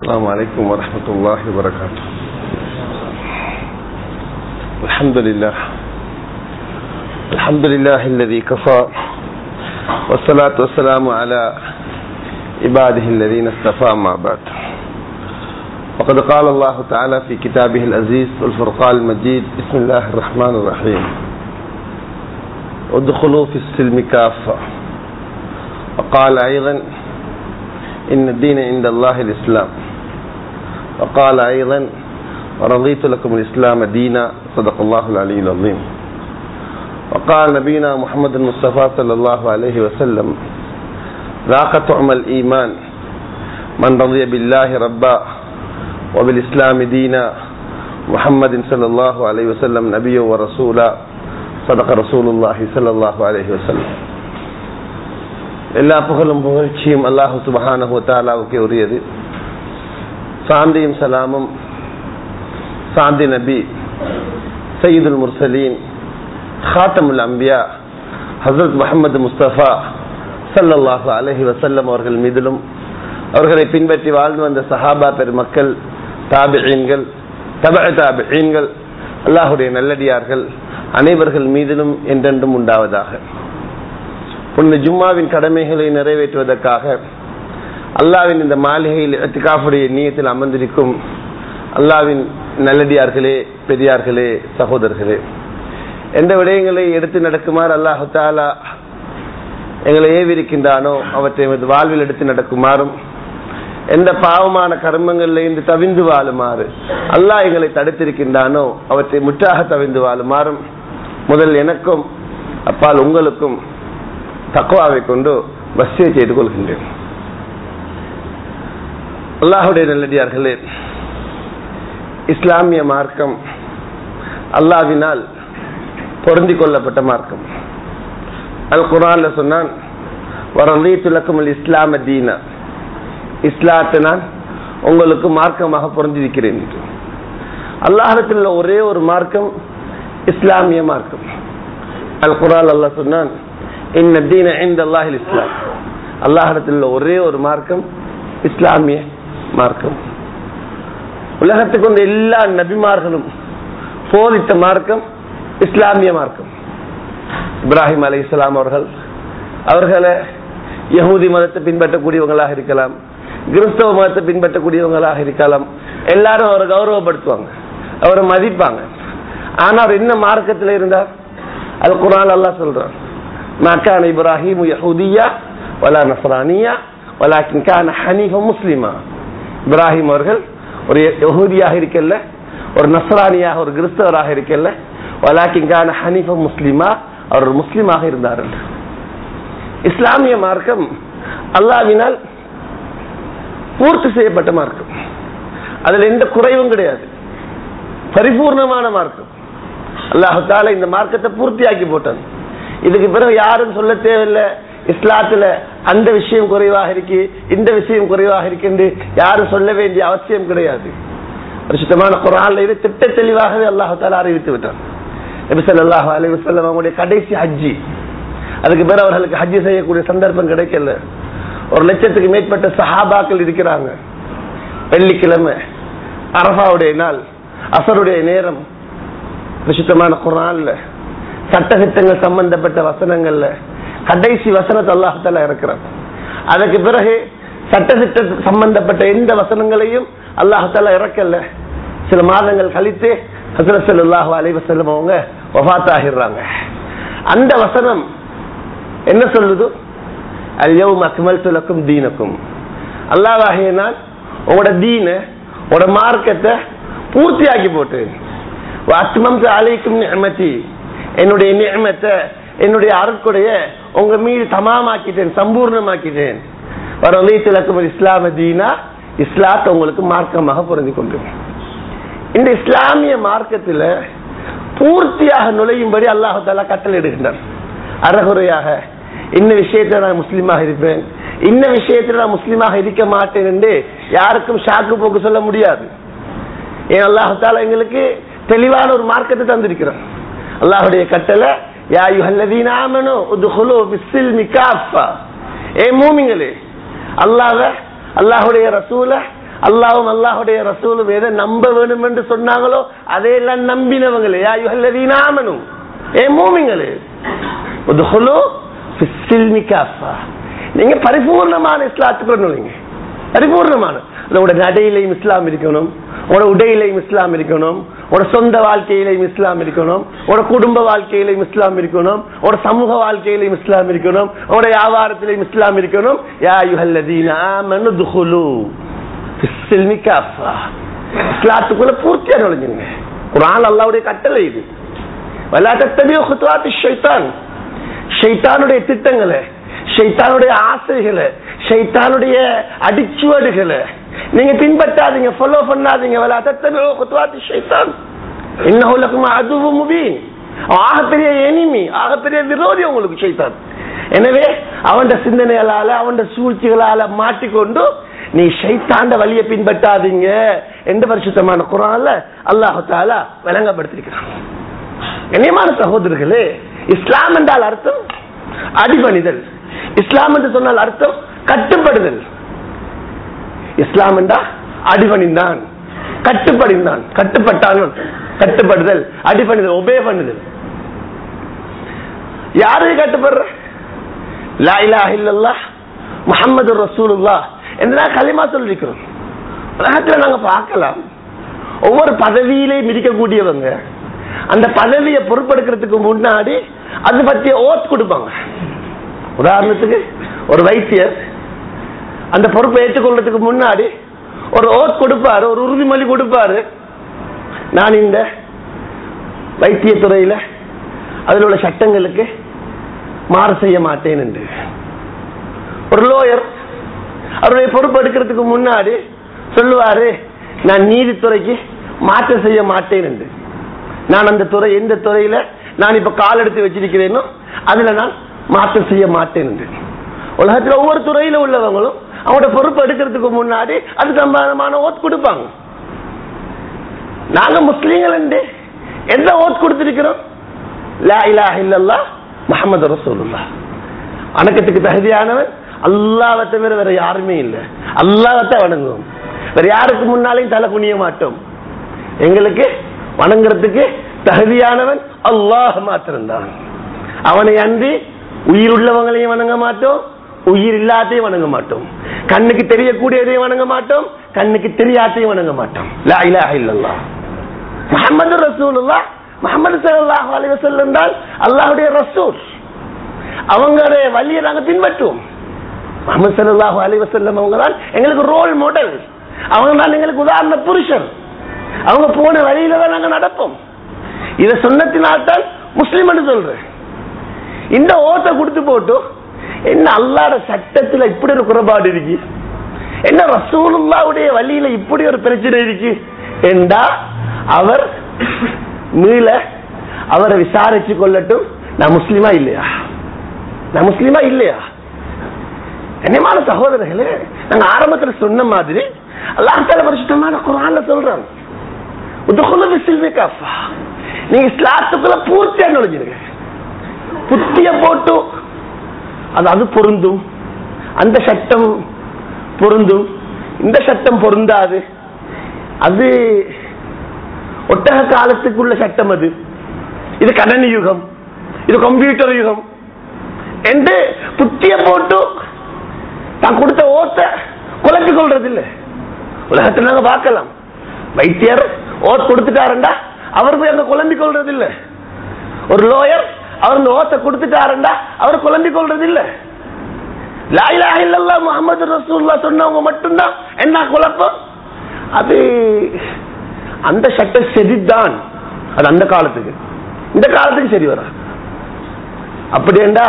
السلام عليكم ورحمة الله وبركاته الحمد لله الحمد لله الذي كفى والصلاة والسلام على عباده الذين اصطفى ما بعد وقد قال الله تعالى في كتابه العزيز والفرقان المجيد بسم الله الرحمن الرحيم ادخلوا في السلم كافة وقال أيضا إن الدين عند الله الإسلام وقال أيضا ورضيت لكم الإسلام دينا صدق الله العلي العظيم وقال نبينا محمد المصطفى صلى الله عليه وسلم ذاق طعم الإيمان من رضي بالله ربا وبالإسلام دينا محمد صلى الله عليه وسلم نبيا ورسولا صدق رسول الله صلى الله عليه وسلم எல்லா புகழும் புகழ்ச்சியும் அல்லாஹு சுபஹானஹு தாலாவுக்கு உரியது சாந்தியும் சலாமும் சாந்தி நபி சயீதுல் முர்சலீன் ஹாத்தமுல் அம்பியா ஹசரத் முகமது முஸ்தபா சல்லல்லாஹு அலஹி வசல்லம் அவர்கள் மீதிலும் அவர்களை பின்பற்றி வாழ்ந்து வந்த சஹாபா பெருமக்கள் தாபியீன்கள் தப தாபியீன்கள் அல்லாஹுடைய நல்லடியார்கள் அனைவர்கள் மீதிலும் என்றென்றும் உண்டாவதாக புனித ஜும்மாவின் கடமைகளை நிறைவேற்றுவதற்காக அல்லாவின் இந்த மாளிகையில் எத்திகாஃபுடைய நீயத்தில் அமர்ந்திருக்கும் அல்லாவின் நல்லடியார்களே பெரியார்களே சகோதரர்களே எந்த விடயங்களை எடுத்து நடக்குமாறு அல்லாஹு தாலா எங்களை ஏவிருக்கின்றானோ அவற்றை எமது வாழ்வில் எடுத்து நடக்குமாறும் எந்த பாவமான கர்மங்களில் இருந்து தவிந்து வாழுமாறு அல்லாஹ் எங்களை தடுத்திருக்கின்றானோ அவற்றை முற்றாக தவிந்து வாழுமாறும் முதல் எனக்கும் அப்பால் உங்களுக்கும் தக்குவாவை கொண்டு வசியை செய்து கொள்கின்றேன் அல்லாஹுடைய நல்லடியார்களே இஸ்லாமிய மார்க்கம் அல்லாவினால் பொருந்தி கொள்ளப்பட்ட மார்க்கம் அல் குரான்ல சொன்னான் வரலீத்துலக்கும் இஸ்லாம தீனா இஸ்லாத்தை நான் உங்களுக்கு மார்க்கமாக பொருந்திருக்கிறேன் என்று அல்லாஹத்தில் ஒரே ஒரு மார்க்கம் இஸ்லாமிய மார்க்கம் அல் குரான் அல்லாஹ் சொன்னான் இஸ்லாம் அல்லாஹிடத்தில் ஒரே ஒரு மார்க்கம் இஸ்லாமிய மார்க்கம் உலகத்துக்கு வந்த எல்லா நபிமார்களும் போதித்த மார்க்கம் இஸ்லாமிய மார்க்கம் இப்ராஹிம் அலி இஸ்லாம் அவர்கள் அவர்களை யகூதி மதத்தை பின்பற்றக்கூடியவங்களாக இருக்கலாம் கிறிஸ்தவ மதத்தை பின்பற்றக்கூடியவங்களாக இருக்கலாம் எல்லாரும் அவரை கௌரவப்படுத்துவாங்க அவரை மதிப்பாங்க ஆனா அவர் என்ன மார்க்கத்தில் இருந்தார் அது குரான் அல்லா சொல்றான் ما كان إبراهيم يهوديا ولا نصرانيا ولكن كان حنيفا مسلما இப்ராஹிம் அவர்கள் ஒரு யகூதியாக இருக்கல்ல ஒரு நஸ்ரானியாக ஒரு கிறிஸ்தவராக இருக்கல்ல வலாக்கின் கான ஹனீஃப முஸ்லிமா அவர் ஒரு முஸ்லிமாக இருந்தார்கள் இஸ்லாமிய மார்க்கம் அல்லாவினால் பூர்த்தி செய்யப்பட்ட மார்க்கம் அதுல எந்த குறைவும் கிடையாது பரிபூர்ணமான மார்க்கம் அல்லாஹால இந்த மார்க்கத்தை பூர்த்தியாக்கி போட்டான் இதுக்கு பிறகு யாரும் சொல்ல தேவையில்லை இஸ்லாத்துல அந்த விஷயம் குறைவாக இருக்கு இந்த விஷயம் குறைவாக இருக்கு யாரும் சொல்ல வேண்டிய அவசியம் கிடையாது சுத்தமான குரான்ல இது திட்ட தெளிவாகவே அல்லாஹால அறிவித்து விட்டான் நபிசல்லாஹ் அலி வசல்லம் அவங்களுடைய கடைசி ஹஜ்ஜி அதுக்கு பிறகு அவர்களுக்கு ஹஜ்ஜி செய்யக்கூடிய சந்தர்ப்பம் கிடைக்கல ஒரு லட்சத்துக்கு மேற்பட்ட சஹாபாக்கள் இருக்கிறாங்க வெள்ளிக்கிழமை அரபாவுடைய நாள் அசருடைய நேரம் சுத்தமான குரான்ல சட்டத்திட்டங்கள் சம்பந்தப்பட்ட வசனங்கள்ல கடைசி வசனத்தை அல்லாஹால இருக்கிறார் அதுக்கு பிறகு சட்டத்திட்ட சம்பந்தப்பட்ட எந்த வசனங்களையும் அல்லாஹால இறக்கல சில மாதங்கள் கழித்து ஹசரத் சல்லாஹூ அலைவசல்லம் அவங்க ஒஃபாத்தாகிடுறாங்க அந்த வசனம் என்ன சொல்லுது அல்யவும் அக்மல் துலக்கும் தீனக்கும் அல்லாவாகினால் உங்களோட தீன உங்களோட மார்க்கத்தை பூர்த்தியாக்கி போட்டு அத்மம் அலைக்கும் நியமத்தி என்னுடைய நியமத்தை என்னுடைய அருட்கொடைய உங்க மீது தமாமாக்கிட்டேன் சம்பூர்ணமாக்கிட்டேன் வரலீத்திலக்கும் இஸ்லாம தீனா இஸ்லாத்தை உங்களுக்கு மார்க்கமாக பொருந்தி கொண்டு இந்த இஸ்லாமிய மார்க்கத்தில் பூர்த்தியாக நுழையும்படி அல்லாஹால கட்டளை எடுக்கின்றார் அறகுறையாக இந்த விஷயத்துல நான் முஸ்லீமாக இருப்பேன் இந்த விஷயத்துல நான் முஸ்லீமாக இருக்க மாட்டேன் என்று யாருக்கும் ஷாக்கு போக்கு சொல்ல முடியாது ஏன் அல்லாஹால எங்களுக்கு தெளிவான ஒரு மார்க்கத்தை தந்திருக்கிறான் அல்லாஹுடைய கட்டளை யா யுஹல்லதீன ஆமனு உத்ஹுலு பிஸ்ஸில்மி காஃபா ஏ மூமிங்களே அல்லாஹ்வை அல்லாஹ்வுடைய ரசூல அல்லாவும் அல்லாஹுடைய ரசூலும் எதை நம்ப வேணும் என்று சொன்னாங்களோ அதையெல்லாம் நம்பினவங்களே யா யுஹல்லதீனாமனும் ஏ மூமிங்களே உதுஹுலு ஃபிஸ்ஸில்மி காஃபா நீங்க பரிபூர்ணமான இஸ்லாத்துக்கு நுழைங்க பரிபூர்ணமான உங்களோட நடையிலையும் இஸ்லாம் இருக்கணும் உங்களோட உடையிலையும் இஸ்லாம் இருக்கணும் உங்களோட சொந்த வாழ்க்கையிலையும் இஸ்லாம் இருக்கணும் உங்களோட குடும்ப வாழ்க்கையிலையும் இஸ்லாம் இருக்கணும் உங்களோட சமூக வாழ்க்கையிலையும் இஸ்லாம் இருக்கணும் உங்களோட வியாபாரத்திலையும் இஸ்லாம் இருக்கணும் யா யுஹல்லதீன ஆமனு துஹுலு ஃபிஸ்ஸில்மி காஃபா இஸ்லாத்துக்குள்ள பூர்த்தியா நுழைஞ்சுங்க குர்ஆன் அல்லாஹ்வுடைய கட்டளை இது வலா தத்தபியு குத்வாத்தி ஷைத்தான் ஷைத்தானுடைய திட்டங்களை ஷைத்தானுடைய ஆசைகளை ஷைத்தானுடைய அடிச்சுவடுகளை நீங்க பின்பற்றாதீங்க ஃபாலோ பண்ணாதீங்க வலா தத்தபியு குத்வாத்தி ஷைத்தான் இன்னஹு லக்கும் அதுவும் முபீன் ஆகப்பெரிய எனிமி ஆகப்பெரிய விரோதி உங்களுக்கு ஷைத்தான் எனவே அவன் சிந்தனைகளால அவன் சூழ்ச்சிகளால மாட்டிக்கொண்டு நீ ஷைத்தாண்ட வழியை பின்பற்றாதீங்க எந்த பரிசுத்தமான குரான்ல அல்லாஹு தாலா விளங்கப்படுத்திருக்கிறான் கண்ணியமான சகோதரர்களே இஸ்லாம் என்றால் அர்த்தம் அடிபணிதல் இஸ்லாம் என்று சொன்னால் அர்த்தம் கட்டுப்படுதல் இஸ்லாம் என்றால் அடிபணிந்தான் கட்டுப்படிந்தான் கட்டுப்பட்டான் கட்டுப்படுதல் அடிபணிதல் ஒபே பண்ணுதல் யாரு கட்டுப்படுற லா இலாஹ இல்லல்லாஹ் முஹம்மது ரசூலுல்லாஹ் என்று களிமா சொல்லிருக்கிறோம் உலகத்துல நாங்க பார்க்கலாம் ஒவ்வொரு பதவியிலையும் இருக்கக்கூடியவங்க அந்த பதவியை பொறுப்பெடுக்கிறதுக்கு முன்னாடி அது பற்றிய ஓத் கொடுப்பாங்க உதாரணத்துக்கு ஒரு வைத்தியர் அந்த பொறுப்பை ஏற்றுக்கொள்றதுக்கு முன்னாடி ஒரு ஓத் கொடுப்பாரு ஒரு உறுதிமொழி கொடுப்பாரு நான் இந்த வைத்தியத்துறையில அதில் உள்ள சட்டங்களுக்கு மாறு செய்ய மாட்டேன் என்று ஒரு லோயர் அவருடைய பொறுப்பு எடுக்கிறதுக்கு முன்னாடி சொல்லுவாரு நான் நீதித்துறைக்கு மாற்றம் செய்ய மாட்டேன் என்று நான் அந்த துறை எந்த துறையில நான் இப்ப கால் எடுத்து வச்சிருக்கிறேனோ அதுல நான் மாற்றம் செய்ய மாட்டேன் என்று உலகத்துல ஒவ்வொரு துறையில உள்ளவங்களும் அவங்களோட பொறுப்பு எடுக்கிறதுக்கு முன்னாடி அது சம்பந்தமான ஓத் கொடுப்பாங்க நாங்க முஸ்லீம்கள் என்று எந்த ஓத் கொடுத்திருக்கிறோம் லா இலாஹ இல்லல்லாஹ் முஹம்மது ரசூலுல்லாஹ் வணக்கத்துக்கு தகுதியானவன் அல்லாவை தவிர வேற யாருமே இல்லை அல்லாவத்தை வணங்குவோம் வேற யாருக்கு முன்னாலையும் தலை குனிய மாட்டோம் எங்களுக்கு வணங்குறதுக்கு தகுதியானவன் அல்லாஹ் மாத்திரம்தான் அவனை அன்றி உயிர் உள்ளவங்களையும் வணங்க மாட்டோம் உயிர் இல்லாதையும் வணங்க மாட்டோம் கண்ணுக்கு தெரியக்கூடியதையும் வணங்க மாட்டோம் கண்ணுக்கு தெரியாதையும் வணங்க மாட்டோம் லா இலாஹ இல்லல்லாஹ் முஹம்மது ரசூலுல்லாஹ் முஹம்மது ஸல்லல்லாஹு அலைஹி வஸல்லம் தான் அல்லாஹ்வுடைய ரசூல் அவங்களுடைய வழியை நாங்க பின்பற்றுவோம் முகமது சல்லாஹு அலி வசல்லம் அவங்க தான் எங்களுக்கு ரோல் மாடல் அவங்க தான் எங்களுக்கு உதாரண புருஷன் அவங்க போன வழியில தான் நாங்க நடப்போம் இத சொன்னத்தினால்தான் முஸ்லிம் சொல்றேன் இந்த ஓத்தை கொடுத்து போட்டு என்ன அல்லாட சட்டத்துல இப்படி ஒரு குறைபாடு இருக்கு என்ன ரசூலுல்லாவுடைய வழியில இப்படி ஒரு பிரச்சனை இருக்கு என்றா அவர் மீள அவரை விசாரிச்சு கொள்ளட்டும் நான் முஸ்லிமா இல்லையா நான் முஸ்லிமா இல்லையா கண்ணியமான சகோதரர்களே நாங்க ஆரம்பத்துல சொன்ன மாதிரி அல்லாஹால பரிசுத்தமான குரான்ல சொல்றாங்க உதுகுலு பிஸ்ஸில்மி காஃபா. நீங்க இஸ்லாத்துக்குள்ள பூர்த்தியா நுழைஞ்சிருங்க புத்திய போட்டு அது அது பொருந்தும் அந்த சட்டம் பொருந்தும் இந்த சட்டம் பொருந்தாது அது ஒட்டக காலத்துக்குள்ள சட்டம் அது இது கணனி யுகம் இது கம்ப்யூட்டர் யுகம் என்று புத்திய போட்டு தான் கொடுத்த ஓத்த குழப்பிக் கொள்றது இல்ல உலகத்தில் நாங்க பார்க்கலாம் வைத்தியர் ஓத் கொடுத்துட்டாருண்டா அவர் போய் அங்க குழம்பிக் கொள்றது இல்ல ஒரு லோயர் அவர் இந்த ஓத்த கொடுத்துட்டாருண்டா அவர் குழம்பிக் கொள்றது இல்ல லாயிலா இல்லல்லா முகமது ரசூல்லா சொன்னவங்க மட்டும்தான் என்ன குழப்பம் அது அந்த சட்டம் சரிதான் அது அந்த காலத்துக்கு இந்த காலத்துக்கு சரி வர அப்படியேண்டா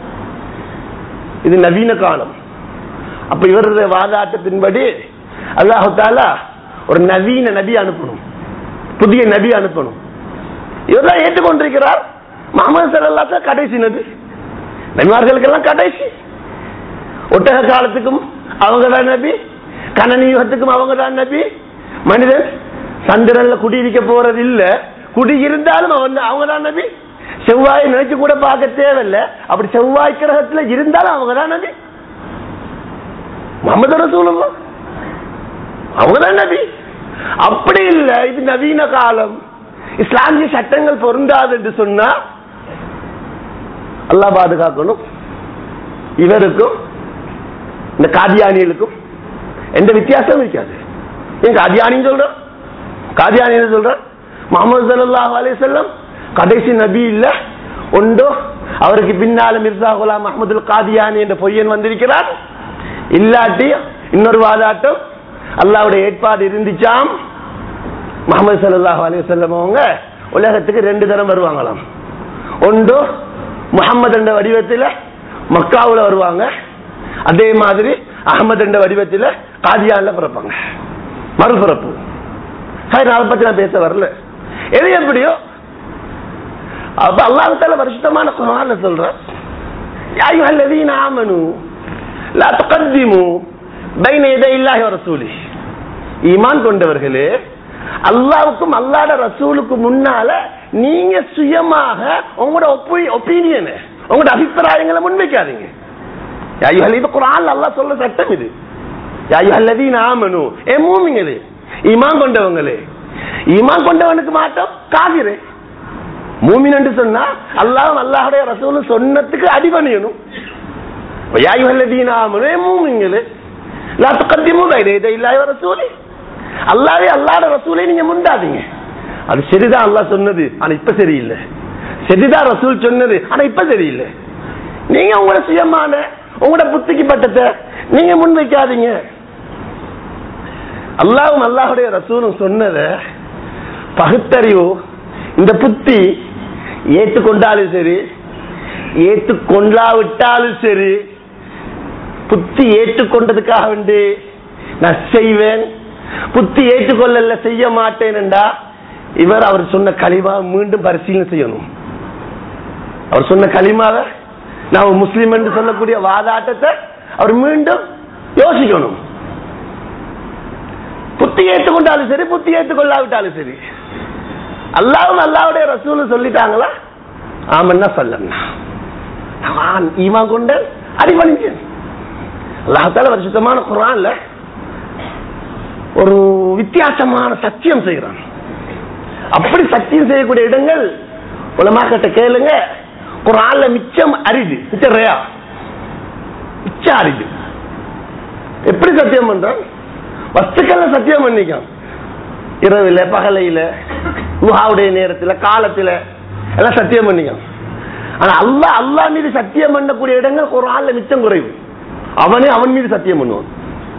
இது நவீன காலம் அப்ப இவருடைய வாதாட்டத்தின்படி அல்லாஹு தாலா ஒரு நவீன நபி அனுப்பணும் புதிய நபி அனுப்பணும் இவர் தான் ஏற்றுக்கொண்டிருக்கிறார் முகமது சல்லாத்த கடைசி நபி நபிமார்களுக்கெல்லாம் கடைசி ஒட்டக காலத்துக்கும் அவங்க தான் நபி கணனி யுகத்துக்கும் அவங்க தான் நபி மனிதன் சந்திரன்ல குடியிருக்க போறது இல்ல குடி இருந்தாலும் அவன் அவங்க தான் நபி செவ்வாய் நினைச்சு கூட பார்க்க தேவையில்ல அப்படி செவ்வாய் கிரகத்துல இருந்தாலும் அவங்க தான் நபி முகமது ரசூலுல்லா அவங்கதான் நபி அப்படி இல்ல இது நவீன காலம் இஸ்லாமிய சட்டங்கள் பொருந்தாது என்று சொன்னா அல்லாஹ் பாதுகாக்கணும் இவருக்கும் இந்த காதியானிகளுக்கும் எந்த வித்தியாசமும் இருக்காது ஏன் காதியானின்னு சொல்றோம் காதியானி என்ன சொல்ற முகமது சல்லாஹ் அலிசல்லம் கடைசி நபி இல்ல உண்டோ அவருக்கு பின்னால மிர்சா குலாம் அஹமதுல் காதியானி என்ற பொய்யன் வந்திருக்கிறார் இல்லாட்டி இன்னொரு வாதாட்டம் அல்லாவுடைய ஏற்பாடு இருந்துச்சாம் முகமது சல்லாஹ் அலிசல்லம் அவங்க உலகத்துக்கு ரெண்டு தரம் வருவாங்களாம் ஒன்று முகமது என்ற வடிவத்தில் மக்காவுல வருவாங்க அதே மாதிரி அகமது என்ற வடிவத்தில் காதியான்ல பிறப்பாங்க மறுபிறப்பு சரி அதை பத்தி நான் பேச வரல எது எப்படியோ அப்ப அல்லாஹால வருஷத்தமான குரான்ல சொல்றேன் يا أيها الذين آمنوا لا تقدموا بين يدي الله ورسوله ஈமான் கொண்டவர்களே அல்லாவுக்கும் அல்லாட ரசூலுக்கு முன்னால நீங்க சுயமாக உங்களோட ஒப்பீனியன் உங்களோட அபிப்பிராயங்களை முன்வைக்காதீங்க யாயுஹல் இது குரான் அல்லாஹ் சொல்ல சட்டம் இது யாயுஹல்லதீன் ஆமனு ஏ மூமிங்களே ஈமான் கொண்டவங்களே ஈமான் கொண்டவனுக்கு மாட்டம் காதிரே மூமின் என்று சொன்னா அல்லாஹ் அல்லாஹுடைய ரசூலும் சொன்னதுக்கு அடிபணியணும் யாயுஹல்லதீன் ஆமனு ஏ மூமிங்களே லா தகத்திமு பைன யதை இல்லாஹி வ ரசூலி அல்லாஹ்வே அல்லாஹ்வுடைய ரசூலை நீங்க முண்டாதீங்க அது சரிதான் அல்லாஹ் சொன்னது ஆனா இப்ப சரியில்லை சரிதான் ரசூல் சொன்னது ஆனா இப்ப சரியில்லை நீங்க உங்களோட சுயமான உங்களோட புத்திக்கு பட்டத்தை நீங்க முன் வைக்காதீங்க அல்லாவும் அல்லாஹுடைய ரசூலும் சொன்னத பகுத்தறிவு இந்த புத்தி ஏற்றுக்கொண்டாலும் சரி ஏற்றுக்கொண்டாவிட்டாலும் சரி புத்தி ஏற்றுக்கொண்டதுக்காக வேண்டி நான் செய்வேன் புத்தி ஏற்றுக்கொள்ளல செய்ய மாட்டேன்டா இவர் அவர் சொன்ன களிமா மீண்டும் பரிசீலனை செய்யணும் அவர் சொன்ன களிமாவை நான் முஸ்லீம் என்று சொல்லக்கூடிய வாதாட்டத்தை அவர் மீண்டும் யோசிக்கணும் புத்தி ஏற்றுக்கொண்டாலும் சரி புத்தி ஏற்றுக்கொள்ளாவிட்டாலும் சரி அல்லாவும் அல்லாவுடைய ரசூல் சொல்லிட்டாங்களா ஆமன்னா சொல்லண்ணா நான் ஈமா கொண்ட அடிபணிச்சேன் அல்லாஹால வருஷத்தமான குரான்ல ஒரு வித்தியாசமான சத்தியம் செய்யறான் அப்படி சத்தியம் செய்யக்கூடிய இடங்கள் உலமாக்கிட்ட கேளுங்க குரான்ல மிச்சம் அரிது மிச்சம் ரேயா மிச்சம் அரிது எப்படி சத்தியம் பண்றான் வஸ்துக்கள்ல சத்தியம் பண்ணிக்கான் இரவுல பகலையில உஹாவுடைய நேரத்துல காலத்துல எல்லாம் சத்தியம் பண்ணிக்கான் ஆனா அல்லா அல்லா மீது சத்தியம் பண்ணக்கூடிய இடங்கள் குரான்ல மிச்சம் குறைவு அவனே அவன் மீது சத்தியம் பண்ணுவான்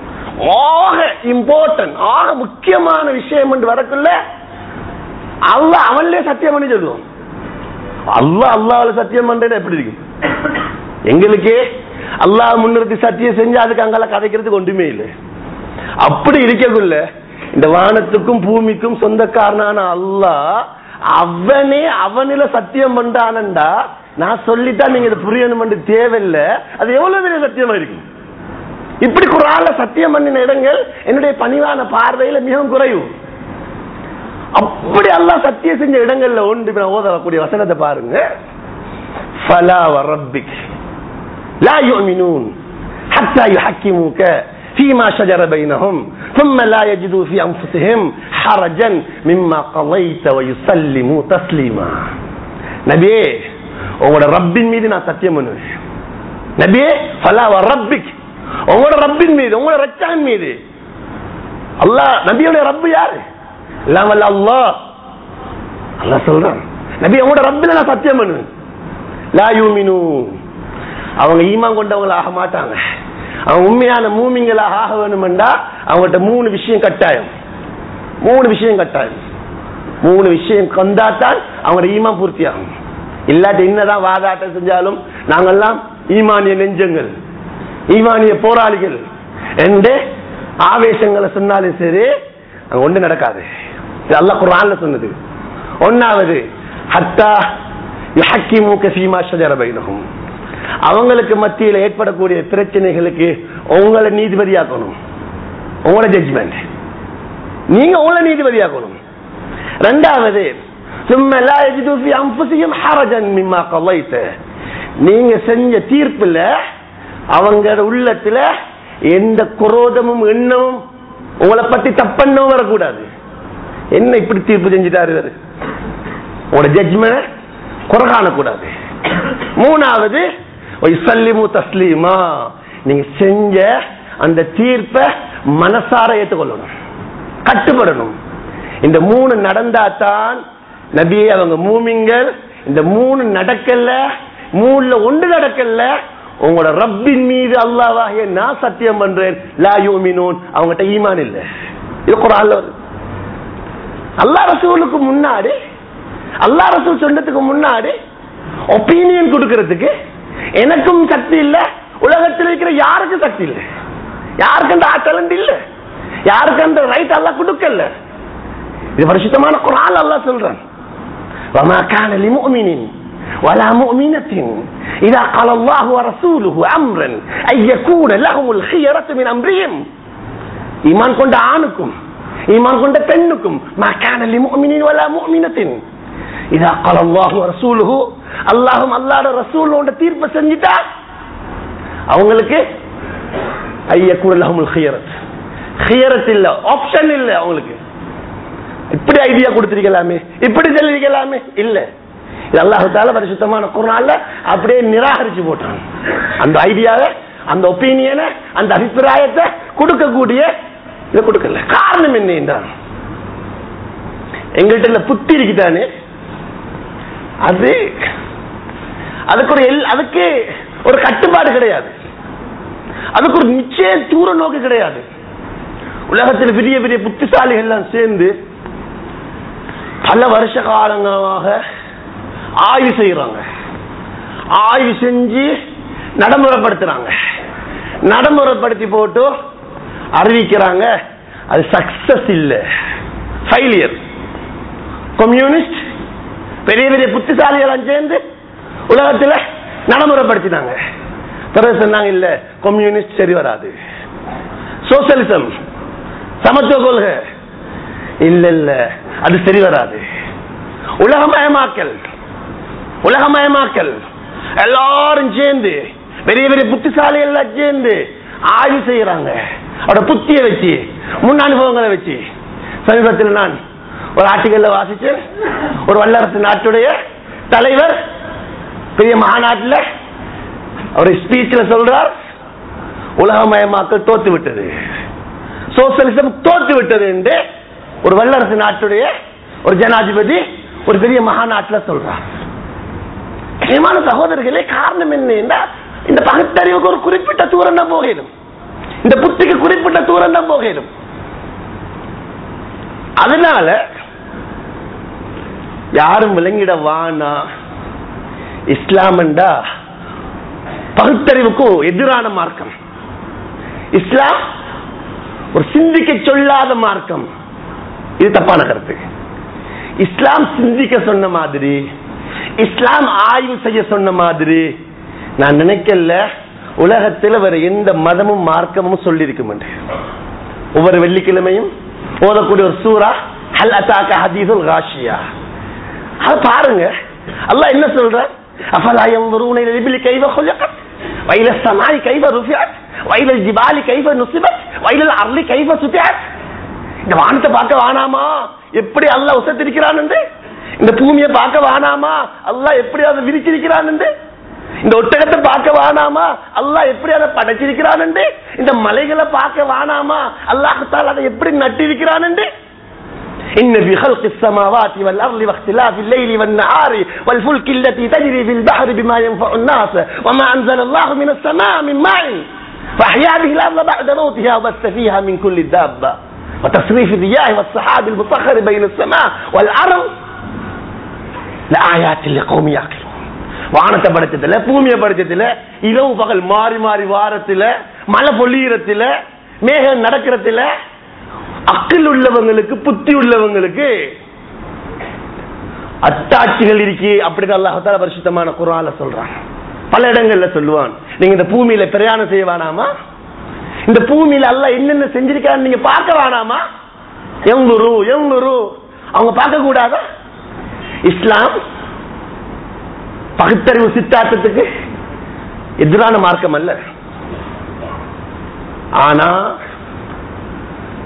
ஆக இம்பார்ட்டன்ட் ஆக முக்கியமான விஷயம் என்று வரக்குள்ள அல்லா அவன்லயே சத்தியம் பண்ணி சொல்லுவான் அல்லா அல்லாவில சத்தியம் பண்றது எப்படி இருக்கு எங்களுக்கே அல்லாஹ் முன்னிறுத்தி சத்தியம் செஞ்சு அதுக்கு அங்கால கதைக்கிறதுக்கு ஒன்றுமே இல்லை அப்படி இருக்கக்குள்ள இந்த வானத்துக்கும் பூமிக்கும் சொந்தக்காரனான அல்லாஹ் அவனே அவனில சத்தியம் பண்றானண்டா நான் சொல்லிட்டா நீங்க இதை புரியணும் தேவையில்லை அது எவ்வளவு பெரிய சத்தியமா இருக்கும் இப்படி குரான்ல சத்தியம் பண்ணின இடங்கள் என்னுடைய பணிவான பார்வையில மிகவும் குறைவு அப்படி எல்லாம் சத்தியம் செஞ்ச இடங்கள்ல ஒன்று இப்ப நான் ஓதக்கூடிய வசனத்தை பாருங்க ஃபலா வரப்பிக் லா யுமினூன் ஹத்தா யுஹக்கிமுக فيما شجر بينهم ثم لا يجدوا في انفسهم حرجا مما قضيت ويسلموا تسليما நபியே உங்களோட ரப்பின் மீது நான் சத்தியம் பண்ணுவேன் நபியே ஃபலா வரப்பிக் உங்களோட ரப்பின் மீது உங்களோட ரச்சான் மீது அல்லாஹ் நபியோட ரப்பு யாரு எல்லாம் வல்ல அல்லாஹ் அல்லாஹ் சொல்றான் நபி உங்களோட ரப்பில நான் சத்தியம் பண்ணுவேன் லா யூமினு அவங்க ஈமான் கொண்டவங்கள ஆக மாட்டாங்க அவங்க உண்மையான மூமிங்களாக ஆக வேணுமெண்டா அவங்ககிட்ட மூணு விஷயம் கட்டாயம் மூணு விஷயம் கட்டாயம் மூணு விஷயம் கொண்டாத்தான் அவங்களோட ஈமான் பூர்த்தி ஆகும் இல்லாட்டி என்னதான் வாதாட்டம் செஞ்சாலும் நாங்கெல்லாம் ஈமானிய நெஞ்சங்கள் ஈமானிய போராளிகள் என்று ஆவேசங்களை சொன்னாலும் சரி அங்க ஒண்ணு நடக்காது இது அல்லாஹ் குர்ஆன்ல சொன்னது ஒன்னாவது ஹத்தா யுஹக்கிமுக ஃபீமா ஷஜர பைனஹும் அவங்களுக்கு மத்தியில் ஏற்படக்கூடிய பிரச்சனைகளுக்கு உங்களை நீதிபதியாக்கணும் உங்களோட ஜட்ஜ்மெண்ட் நீங்க உங்களை நீதிபதியாக்கணும் ரெண்டாவது ثم لا يجدوا في انفسهم حرجا مما قضيت நீங்க செஞ்ச தீர்ப்புல அவங்க உள்ளத்துல எந்த குரோதமும் எண்ணமும் உங்களை பத்தி தப்பன்னும் வரக்கூடாது என்ன இப்படி தீர்ப்பு செஞ்சுட்டாரு இவரு உங்களோட ஜட்ஜ்மெண்ட் குறை காணக்கூடாது மூணாவது இசல்லிமு தஸ்லீமா நீங்க செஞ்ச அந்த தீர்ப்பை மனசார ஏற்றுக்கொள்ளணும் கட்டுப்படணும் இந்த மூணு நடந்தாதான் நபியே அவங்க மூமிங்கள் இந்த மூணு நடக்கல மூணுல ஒன்று நடக்கல உங்களோட ரப்பின் மீது அல்லாவாகிய நான் சத்தியம் பண்றேன் லா யூமினூன் அவங்ககிட்ட ஈமான் இல்ல இது குரான்ல வருது அல்லா ரசூலுக்கு முன்னாடி அல்லா ரசூல் சொன்னதுக்கு முன்னாடி ஒப்பீனியன் கொடுக்கறதுக்கு எனக்கும் சக்தி இல்ல உலகத்தில் இருக்கிற யாருக்கும் சக்தி இல்ல யாருக்கு அந்த டேலண்ட் இல்ல யாருக்கு அந்த ரைட் அல்லாஹ் கொடுக்கல இது பரிசுத்தமான குரான் அல்லாஹ் சொல்றான் وما كان لمؤمن ولا مؤمنة إذا قال الله ورسوله أمرا أن يكون لهم الخيرة من أمرهم ஈமான் கொண்ட ஆணுக்கும் ஈமான் கொண்ட பெண்ணுக்கும் ما كان لمؤمن ولا مؤمنة إذا قال الله ورسوله அல்லாஹும் அல்லாஹ்வோட ரசூலோட தீர்ப்பு செஞ்சிட்டா அவங்களுக்கு ஐயக்கூட லஹுல் ஹியரத் ஹியரத் இல்ல ஆப்ஷன் இல்ல அவங்களுக்கு இப்படி ஐடியா கொடுத்திருக்கலாமே இப்படி சொல்லிருக்கலாமே இல்ல இது அல்லாஹால பரிசுத்தமான குரான்ல அப்படியே நிராகரிச்சு போட்டான் அந்த ஐடியாவை அந்த ஒப்பீனியனை அந்த அபிப்பிராயத்தை கொடுக்கக்கூடிய இதை கொடுக்கல காரணம் என்ன என்றான் எங்கள்கிட்ட இந்த புத்தி இருக்குதானே அது அதுக்கு ஒரு எல் அதுக்கு ஒரு கட்டுப்பாடு கிடையாது அதுக்கு ஒரு நிச்சய தூர நோக்கு கிடையாது உலகத்தில் பெரிய பெரிய புத்திசாலிகள் எல்லாம் சேர்ந்து பல வருஷ காலங்களாக ஆய்வு செய்யறாங்க ஆய்வு செஞ்சு நடைமுறைப்படுத்துறாங்க நடைமுறைப்படுத்தி போட்டு அறிவிக்கிறாங்க அது சக்சஸ் இல்ல ஃபெயிலியர் கம்யூனிஸ்ட் பெரிய பெரிய புத்திசாலிகள் சேர்ந்து உலகத்துல நடைமுறைப்படுத்தினாங்க பிறகு சொன்னாங்க இல்ல கம்யூனிஸ்ட் சரி வராது சோசியலிசம் சமத்துவ கொள்கை இல்ல இல்ல அது சரி வராது உலகமயமாக்கல் உலகமயமாக்கல் எல்லாரும் சேர்ந்து பெரிய பெரிய புத்திசாலி எல்லாம் சேர்ந்து ஆய்வு செய்யறாங்க அவட புத்திய வச்சு முன் அனுபவங்களை வச்சு சமீபத்தில் நான் ஒரு ஆர்டிகல்ல வாசிச்சு ஒரு வல்லரசு நாட்டுடைய தலைவர் பெரிய மாநாட்டில் அவர் ஸ்பீச்ல சொல்றார் உலகமயமாக்கல் தோத்து விட்டது சோசியலிசம் தோத்து விட்டது என்று ஒரு வல்லரசு நாட்டுடைய ஒரு ஜனாதிபதி ஒரு பெரிய மகாநாட்டில் சொல்றார் நியமான சகோதரர்களே காரணம் என்ன இந்த பகுத்தறிவுக்கு ஒரு குறிப்பிட்ட தூரம் தான் போகிடும் இந்த புத்திக்கு குறிப்பிட்ட தூரம் தான் போகிடும் அதனால யாரும் விளங்கிட வானா இஸ்லாம்டா பகுத்தறிவுக்கு எதிரான மார்க்கம் இஸ்லாம் ஒரு சிந்திக்க சொல்லாத மார்க்கம் இது தப்பான கருத்து இஸ்லாம் சிந்திக்க சொன்ன மாதிரி இஸ்லாம் ஆய்வு செய்ய சொன்ன மாதிரி நான் நினைக்கல உலகத்தில் வேற எந்த மதமும் மார்க்கமும் சொல்லியிருக்க மாட்டேன் ஒவ்வொரு வெள்ளிக்கிழமையும் ஓதக்கூடிய ஒரு சூரா ஹல் அத்தாக்க ஹதீதுல் காஷியா அது பாருங்க அல்லாஹ் என்ன சொல்ற அஃபலா யன்ظرون الى الابل كيف خلقت والى السماء كيف رفعت والى الجبال كيف نصبت والى الارض كيف سطحت இந்த வானத்தை பார்க்க வானாமா எப்படி அல்லாஹ் உசத்திருக்கிறான் என்று இந்த பூமியை பார்க்க வானாமா அல்லாஹ் எப்படி அதை விரிச்சிருக்கிறான் என்று இந்த ஒட்டகத்தை பார்க்க வானாமா அல்லாஹ் எப்படி அதை படைச்சிருக்கிறான் என்று இந்த மலைகளை பார்க்க வானாமா அல்லாஹால் அதை எப்படி நட்டிருக்கிறான் என்று إن في خلق السماوات والأرض واختلاف الليل والنهار والفلك التي تجري في البحر بما ينفع الناس وما أنزل الله من السماء من ماء فأحيا به الأرض بعد موتها وبث فيها من كل دابة وتصريف الرياح والسحاب المسخر بين السماء والأرض لآيات لقوم يعقلون வானத்தை படைச்சதுல பூமியை படைச்சதுல இரவு பகல் மாறி மாறி வாரத்துல மழை பொழியறதுல மேகம் நடக்கிறதுல அக்கில் உள்ளவங்களுக்கு புத்தி உள்ளவங்களுக்கு அத்தாட்சிகள் இருக்கு அப்படின்னு அல்லாஹால பரிசுத்தமான குரால சொல்றான் பல இடங்கள்ல சொல்லுவான் நீங்க இந்த பூமியில பிரயாணம் செய்ய வேணாமா இந்த பூமியில அல்ல என்னென்ன செஞ்சிருக்கான்னு நீங்க பார்க்க வேணாமா எங்குரு எங்குரு அவங்க பார்க்க கூடாதா இஸ்லாம் பகுத்தறிவு சித்தாந்தத்துக்கு எதிரான மார்க்கம் அல்ல ஆனா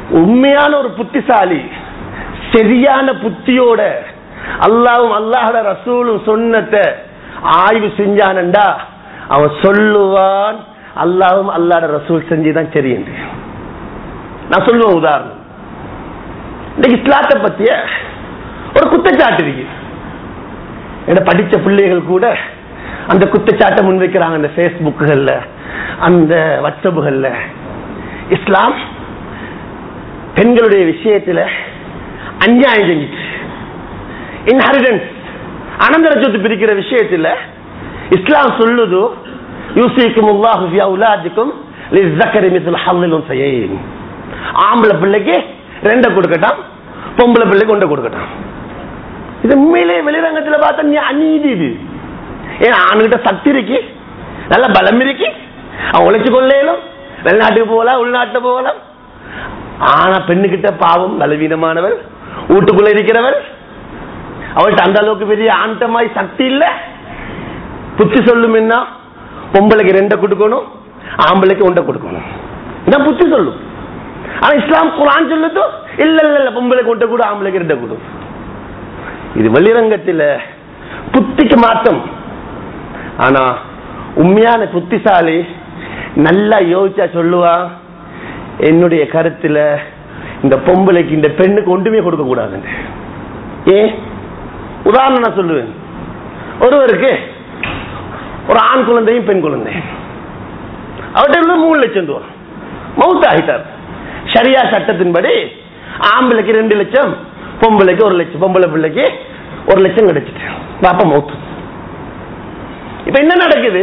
உண்மையான ஒரு புத்திசாலி சரியான புத்தியோட அல்லாவும் அல்லாஹோட ரசூலும் சொன்னத்தை ஆய்வு செஞ்சானண்டா அவன் சொல்லுவான் அல்லாவும் அல்லாட ரசூல் செஞ்சுதான் சரி என்று நான் சொல்லுவேன் உதாரணம் இன்னைக்கு இஸ்லாத்தை பத்திய ஒரு குற்றச்சாட்டு இருக்கு என்ன படிச்ச பிள்ளைகள் கூட அந்த குற்றச்சாட்டை முன்வைக்கிறாங்க அந்த பேஸ்புக்குகள்ல அந்த வாட்ஸ்அப்புகள்ல இஸ்லாம் பெண்களுடைய விஷயத்துல அநியாயம் செஞ்சிச்சு இன்ஹெரிடன்ஸ் அனந்தர சொத்து பிரிக்கிற விஷயத்துல இஸ்லாம் சொல்லுது யூசிக்கும் அல்லாஹு ஃபி அவுலாதிக்கும் லிஸ்ஸக்கரி மிஸ்ல் ஹல்லில் உன்சையைன் ஆம்பளை பிள்ளைக்கு ரெண்டை கொடுக்கட்டாம் பொம்பளை பிள்ளைக்கு ஒன்றை கொடுக்கட்டாம் இது உண்மையிலே வெளிரங்கத்துல பார்த்தா நீ அநீதி இது ஏன்னா ஆணுகிட்ட சக்தி இருக்கு நல்ல பலம் இருக்கு அவன் உழைச்சு கொள்ளையிலும் வெளிநாட்டுக்கு போகலாம் உள்நாட்டு போகலாம் ஆனா பெண்ணுகிட்ட பாவம் பலவீனமானவர் வீட்டுக்குள்ள இருக்கிறவர் அவள்கிட்ட அந்த அளவுக்கு பெரிய ஆண்டமாய் சக்தி இல்ல புத்தி சொல்லும் என்ன பொம்பளைக்கு ரெண்டை கொடுக்கணும் ஆம்பளைக்கு ஒன்றை கொடுக்கணும் இதான் புத்தி சொல்லும் ஆனா இஸ்லாம் குரான் சொல்லுது இல்ல இல்ல இல்ல பொம்பளைக்கு ஒன்றை கூட ஆம்பளைக்கு ரெண்டை கொடு இது வெளிரங்கத்தில் புத்திக்கு மாற்றம் ஆனா உண்மையான புத்திசாலி நல்லா யோசிச்சா சொல்லுவா என்னுடைய கருத்துல இந்த பொம்பளைக்கு இந்த பெண்ணுக்கு ஒன்றுமே கொடுக்க கூடாதுன்னு ஏன் உதாரணம் நான் சொல்லுவேன் ஒருவருக்கு ஒரு ஆண் குழந்தையும் பெண் குழந்தை அவர்கிட்ட இருந்து மூணு லட்சம் ரூபா மவுத் ஆகிட்டார் சரியா சட்டத்தின்படி ஆம்பளைக்கு ரெண்டு லட்சம் பொம்பளைக்கு ஒரு லட்சம் பொம்பளை பிள்ளைக்கு ஒரு லட்சம் கிடைச்சிட்டு பாப்பா மவுத்து இப்ப என்ன நடக்குது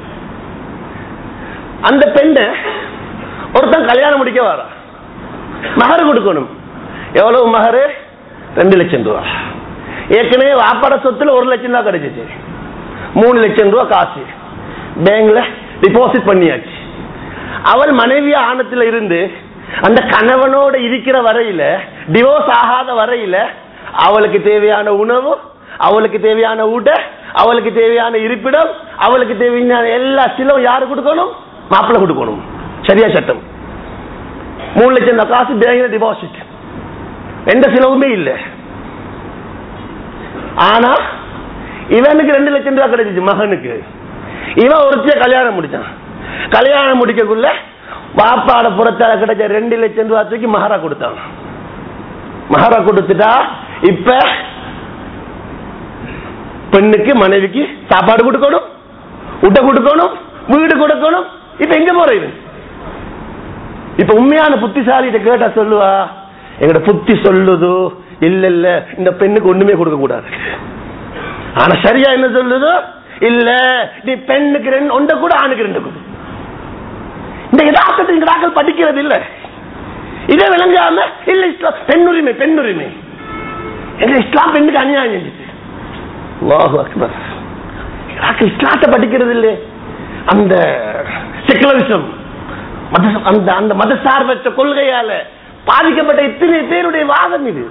அந்த பெண்ணை ஒருத்தன் கல்யாணம் முடிக்க வரா மகர் கொடுக்கணும் எவ்வளவு மகரு ரெண்டு லட்சம் ரூபா ஏற்கனவே வாப்பாட சொத்துல ஒரு லட்சம் ரூபா கிடைச்சிச்சு மூணு லட்சம் ரூபா காசு பேங்க்ல டிபாசிட் பண்ணியாச்சு அவள் மனைவியா ஆணத்துல இருந்து அந்த கணவனோட இருக்கிற வரையில டிவோர்ஸ் ஆகாத வரையில அவளுக்கு தேவையான உணவு அவளுக்கு தேவையான உடை அவளுக்கு தேவையான இருப்பிடம் அவளுக்கு தேவையான எல்லா சிலவும் யாரு கொடுக்கணும் மாப்பிள்ளை கொடுக்கணும் சரியா சட்டம் மூணு லட்சம் தான் காசு பேங்க்ல டிபாசிட் எந்த செலவுமே இல்லை ஆனா இவனுக்கு ரெண்டு லட்சம் ரூபாய் கிடைச்சிச்சு மகனுக்கு இவன் ஒருத்திய கல்யாணம் முடிச்சான் கல்யாணம் முடிக்கக்குள்ள பாப்பாட புறத்தால கிடைச்ச ரெண்டு லட்சம் ரூபாய் தூக்கி மகாரா கொடுத்தான் மகாரா கொடுத்துட்டா இப்ப பெண்ணுக்கு மனைவிக்கு சாப்பாடு கொடுக்கணும் உட்டை கொடுக்கணும் வீடு கொடுக்கணும் இப்ப எங்க போற இது இப்ப உண்மையான புத்திசாலிட்ட கேட்டா சொல்லுவா எங்கட புத்தி சொல்லுது இல்ல இல்ல இந்த பெண்ணுக்கு ஒண்ணுமே கொடுக்க கூடாது ஆனா சரியா என்ன சொல்லுது இல்ல நீ பெண்ணுக்கு ரெண்டு ஒன்றை கூட ஆணுக்கு ரெண்டு கொடு இந்த யதார்த்தத்தை இந்த நாட்கள் படிக்கிறது இல்ல இதே விளங்காம இல்ல இஸ்லாம் பெண்ணுரிமை பெண்ணுரிமை எங்க இஸ்லாம் பெண்ணுக்கு அநியாயம் செஞ்சுச்சு அல்லாஹு அக்பர் நாட்கள் இஸ்லாத்தை படிக்கிறது இல்ல அந்த செக்குலரிசம் அந்த அந்த மதசார்பற்ற கொள்கையால பாதிக்கப்பட்ட இத்தனை பேருடைய வாதம் இது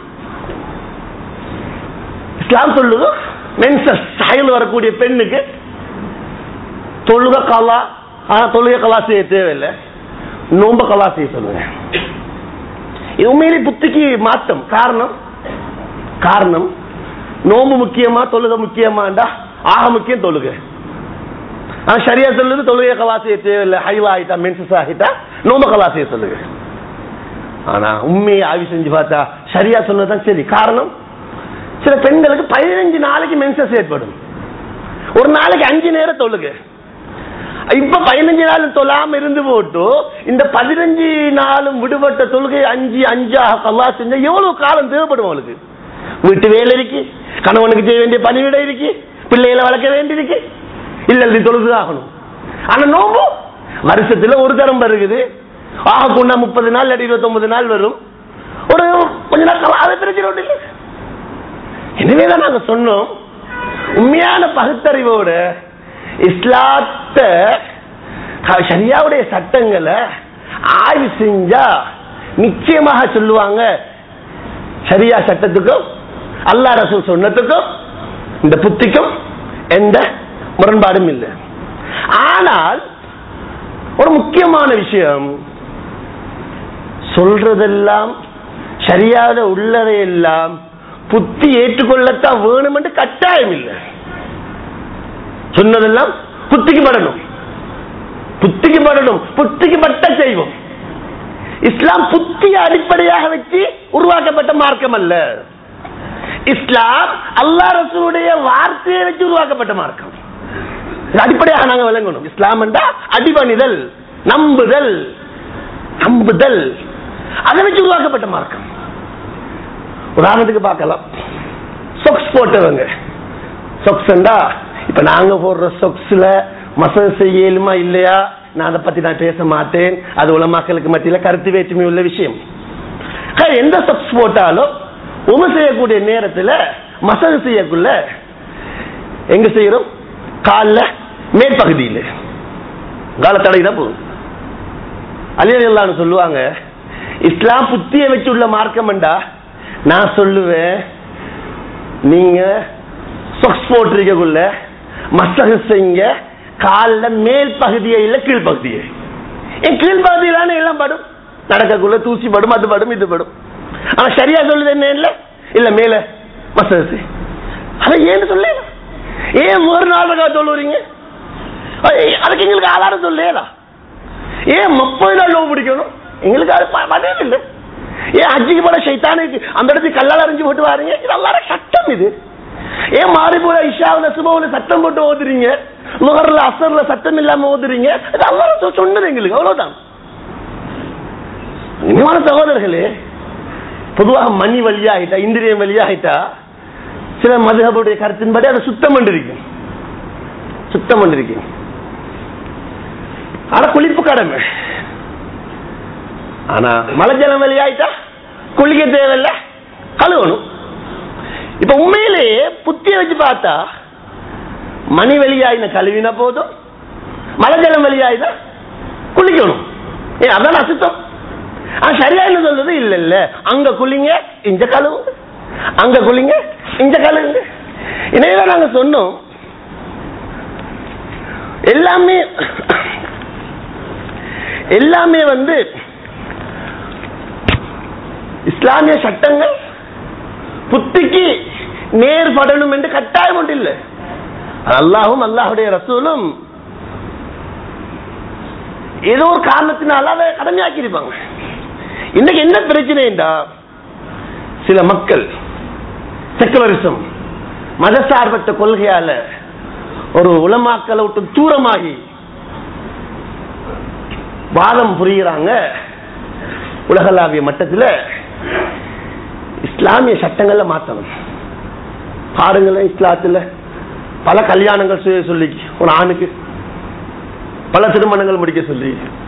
இஸ்லாம் சொல்லுது மென்சஸ் சாயல் வரக்கூடிய பெண்ணுக்கு தொழுக கலா ஆனா தொழுகை கலா செய்ய தேவையில்லை நோம்ப கலா செய்ய சொல்லுங்க இது உண்மையிலே புத்திக்கு மாற்றம் காரணம் காரணம் நோம்பு முக்கியமா தொழுகை முக்கியமாண்டா ஆக முக்கியம் தொழுகை ஆனா சரியா சொல்லுது தொழுகை கலா செய்ய தேவையில்லை ஹைவா ஆகிட்டா மென்சஸ் ஆகிட்டா நோம்ப கலா செய்ய சொல்லுங்க ஆனா உண்மையை ஆய்வு செஞ்சு பார்த்தா சரியா சொன்னதுதான் சரி காரணம் சில பெண்களுக்கு பதினஞ்சு நாளைக்கு மென்சஸ் ஏற்படும் ஒரு நாளைக்கு அஞ்சு நேரம் தொழுக இப்ப பதினஞ்சு நாள் தொழாம இருந்து போட்டு இந்த பதினஞ்சு நாளும் விடுபட்ட தொழுகை அஞ்சு அஞ்சாக கல்லா செஞ்சா எவ்வளவு காலம் தேவைப்படும் அவளுக்கு வீட்டு வேலை இருக்கு கணவனுக்கு செய்ய வேண்டிய பணிவிடை இருக்கு பிள்ளைகளை வளர்க்க வேண்டி இருக்கு இல்ல இது தொழுது ஆகணும் ஆனா நோம்பு வருஷத்துல ஒரு தரம் வருகுது ஆக கொண்டா முப்பது நாள் இல்லாட்டி இருபத்தி ஒன்பது நாள் வரும் ஒரு கொஞ்ச நாள் அதை பிரச்சனை ஒண்ணு இல்லை எனவேதான் நாங்க சொன்னோம் உண்மையான பகுத்தறிவோட இஸ்லாத்த சரியாவுடைய சட்டங்களை ஆய்வு செஞ்சா நிச்சயமாக சொல்லுவாங்க சரியா சட்டத்துக்கும் அல்லா ரசூல் சொன்னதுக்கும் இந்த புத்திக்கும் எந்த முரண்பாடும் இல்லை ஆனால் ஒரு முக்கியமான விஷயம் சொல்றதெல்லாம் சரியாக உள்ளதையெல்லாம் புத்தி ஏற்றுக்கொள்ளத்தான் வேணும் என்று கட்டாயம் இல்லை சொன்னதெல்லாம் புத்திக்கு படணும் புத்திக்கு படணும் புத்திக்கு பட்ட செய்வோம் இஸ்லாம் புத்தியை அடிப்படையாக வச்சு உருவாக்கப்பட்ட மார்க்கம் அல்ல இஸ்லாம் அல்லா ரசூலுடைய வார்த்தையை வச்சு உருவாக்கப்பட்ட மார்க்கம் இது அடிப்படையாக நாங்க விளங்கணும் இஸ்லாம் என்றா அடிபணிதல் நம்புதல் நம்புதல் அதை வச்சு உருவாக்கப்பட்ட மார்க்கம் உதாரணத்துக்கு பார்க்கலாம் சொக்ஸ் போட்டவங்க சொக்ஸ் இப்ப நாங்க போடுற சொக்ஸ்ல மசல் செய்யலுமா இல்லையா நான் அதை பத்தி நான் பேச மாட்டேன் அது உலமாக்களுக்கு மத்தியில கருத்து வேற்றுமை உள்ள விஷயம் ஆனா, எந்த சொக்ஸ் போட்டாலும் உம செய்யக்கூடிய நேரத்துல மசல் செய்யக்குள்ள எங்க செய்யறோம் கால்ல மேற்பகுதியில் காலத்தடை தான் போகும் அலியல்லான்னு சொல்லுவாங்க இஸ்லாம் புத்திய வச்சுள்ள மார்க்கம்டா நான் சொல்லுவேன் நீங்க சொக்ஸ் போட்டிருக்கக்குள்ள மசகு செய்யுங்க கால்ல மேல் பகுதியை இல்ல கீழ் பகுதியை என் கீழ் பகுதியிலான எல்லாம் படும் நடக்கக்குள்ள தூசி படும் அது படும் இது படும் ஆனா சரியா சொல்லுது என்ன இல்ல இல்ல மேல மசகு செய். அதை ஏன்னு சொல்ல ஏன் ஒரு நாளுக்கா சொல்லுறீங்க ஐய், அதுக்கு எங்களுக்கு ஆளாரம் சொல்லேடா ஏன் முப்பது நாள் நோவு பிடிக்கணும் எங்களுக்கு அது ப- பதில் இல்லை ஏன் ஹஜ்ஜிக்கு போல சைத்தானுக்கு அந்த இடத்துக்கு கல்லால் அறிஞ்சு போட்டு வாருங்க இது எல்லாரும் சட்டம் இது ஏன் மாறி போல இஷாவுல சுபவுல சட்டம் போட்டு ஓதுறீங்க நுகர்ல அசர்ல சட்டம் இல்லாம ஓதுறீங்க இது எல்லாரும் சொன்னது எங்களுக்கு அவ்வளவுதான் இனிமான சகோதரர்களே பொதுவாக மணி வழியாகிட்டா இந்திரியம் வழியாகிட்டா சில மதுகபுடைய கருத்தின்படி அதை சுத்தம் பண்ணிருக்கும் சுத்தம் பண்ணிருக்கும் ஆனா குளிப்பு கடமை ஆனா மழை ஜலம் வெளியாயிட்டா குளிக்க தேவையில்ல கழுவணும் இப்ப உண்மையிலேயே புத்திய வச்சு பார்த்தா மணி வெளியாயின கழுவின போதும் மழை ஜலம் வெளியாயினா குளிக்கணும் ஏன் அதான் அசுத்தம் ஆனா சரியா என்ன சொல்றது இல்ல இல்ல அங்க குளிங்க இங்க கழுவுங்க அங்க குளிங்க இங்க கழுவுங்க இணையதான் நாங்க சொன்னோம் எல்லாமே எல்லாமே வந்து இஸ்லாமிய சட்டங்கள் புத்திக்கு நேர்படணும் என்று கட்டாயம் ஒன்று இல்லை அல்லாஹும் அல்லாஹுடைய ரசூலும் ஏதோ ஒரு காரணத்தினால அதை கடமையாக்கி இருப்பாங்க இன்னைக்கு என்ன பிரச்சனைண்டா சில மக்கள் செக்குலரிசம் மதசார்பற்ற கொள்கையால ஒரு உலமாக்களை விட்டு தூரமாகி வாதம் புரிகிறாங்க உலகளாவிய மட்டத்தில் இஸ்லாமிய சட்டங்களை மாற்றணும் பாருங்களேன் இஸ்லாத்துல பல கல்யாணங்கள் செய்ய சொல்லி ஒரு ஆணுக்கு பல திருமணங்கள் முடிக்க சொல்லி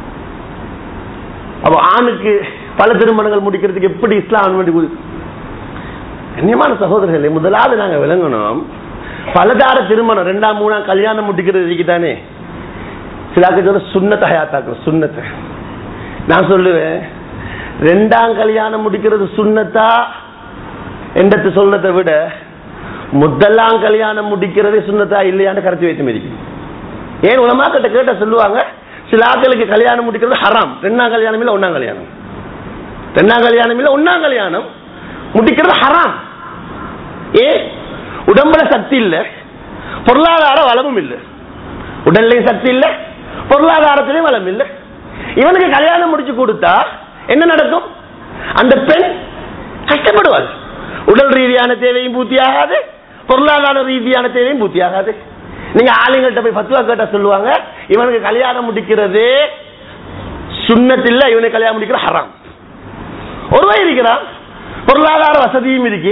அப்ப ஆணுக்கு பல திருமணங்கள் முடிக்கிறதுக்கு எப்படி இஸ்லாம் அனுமதி கொடு- கண்ணியமான சகோதரர்களே முதலாவது நாங்க விளங்கணும் பலதார திருமணம் ரெண்டாம் மூணாம் கல்யாணம் முடிக்கிறது தானே சிலாக்கு சொல்ல சுண்ணத்தை ஹயாத்தாக்கணும் சுண்ணத்தை நான் சொல்லுவேன் ரெண்டாம் கல்யாணம் முடிக்கிறது சுண்ணத்தா என்றது சொன்னதை விட முதலாம் கல்யாணம் முடிக்கிறதே சுண்ணத்தா இல்லையான்னு கருத்து வைத்து இருக்கு ஏன் உலமாக்கிட்ட கேட்ட சொல்லுவாங்க சில ஆட்களுக்கு கல்யாணம் முடிக்கிறது ஹராம் ரெண்டாம் கல்யாணம் இல்ல ஒன்னாம் கல்யாணம் ரெண்டாம் கல்யாணம் இல்ல ஒன்னாம் கல்யாணம் முடிக்கிறது ஹராம் ஏ உடம்புல சக்தி இல்ல பொருளாதார வளமும் இல்ல உடல்லையும் சக்தி இல்ல பொருளாதாரத்திலையும் வளம் இல்ல இவனுக்கு கல்யாணம் முடிச்சு கொடுத்தா என்ன நடக்கும் அந்த பெண் கஷ்டப்படுவாள் உடல் ரீதியான தேவையும் பூர்த்தியாகாது பொருளாதார ரீதியான தேவையும் பூர்த்தியாகாது நீங்க ஆளுங்கள்ட்ட போய் பத்துவா கேட்டா சொல்லுவாங்க இவனுக்கு கல்யாணம் முடிக்கிறது சுண்ணத்தில்ல இவனுக்கு கல்யாணம் முடிக்கிற ஹராம் ஒருவன் இருக்கிறான் பொருளாதார வசதியும் இருக்கு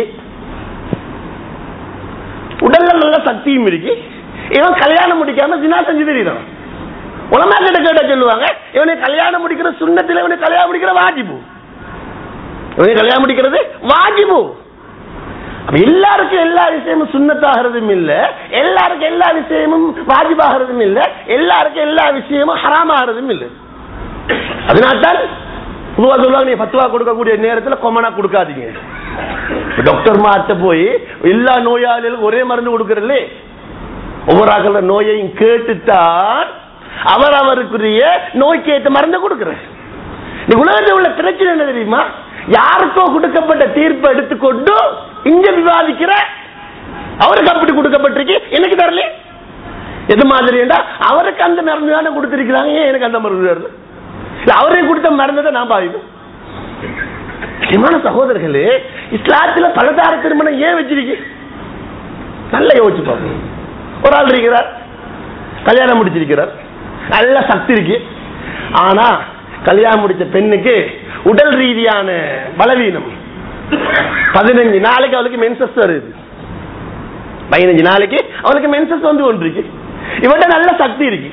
உடல்ல நல்ல சக்தியும் இருக்கு இவன் கல்யாணம் முடிக்காம தினா செஞ்சு தெரியுதான் உலமா கிட்ட கேட்ட சொல்லுவாங்க இவனை கல்யாணம் முடிக்கிற சுண்ணத்தில் இவனை கல்யாணம் முடிக்கிற வாஜிபு இவனை கல்யாணம் முடிக்கிறது வாஜிபு அப்ப எல்லாருக்கும் எல்லா விஷயமும் சுண்ணத்தாகிறதும் இல்ல எல்லாருக்கும் எல்லா விஷயமும் வாஜிபாகிறதும் இல்ல எல்லாருக்கும் எல்லா விஷயமும் ஹராமாகிறதும் இல்ல அதனால்தான் பொதுவா சொல்லுவாங்க நீ பத்துவா கொடுக்கக்கூடிய நேரத்துல கொமனா கொடுக்காதீங்க டாக்டர் மாட்ட போய் எல்லா நோயாளிகளுக்கும் ஒரே மருந்து கொடுக்கறல்ல ஒவ்வொரு ஆக்கள நோயையும் கேட்டுத்தான் அவர் அவருக்குரிய நோய்க்கு ஏற்ற மருந்தை கொடுக்கிறார் இந்த உலகத்தில் உள்ள பிரச்சனை என்ன தெரியுமா யாருக்கோ கொடுக்கப்பட்ட தீர்ப்பை எடுத்துக்கொண்டு இங்க விவாதிக்கிற அவருக்கு அப்படி கொடுக்கப்பட்டிருக்கு எனக்கு தரல எது மாதிரிடா அவருக்கு அந்த மருந்து தானே கொடுத்திருக்கிறாங்க ஏன் எனக்கு அந்த மருந்து வருது இல்ல அவரே கொடுத்த மருந்தை நான் பாவிக்கும் முக்கியமான சகோதரர்களே இஸ்லாத்துல பலதார திருமணம் ஏன் வச்சிருக்கு நல்ல யோசிச்சு பார்ப்போம் ஒரு ஆள் இருக்கிறார் கல்யாணம் முடிச்சிருக்கிறார் நல்ல சக்தி இருக்கு ஆனா கல்யாணம் முடிச்ச பெண்ணுக்கு உடல் ரீதியான பலவீனம் பதினஞ்சு நாளைக்கு அவளுக்கு மென்சஸ் வருது பதினஞ்சு நாளைக்கு அவளுக்கு மென்சஸ் வந்து கொண்டு இருக்கு இவன்ட நல்ல சக்தி இருக்கு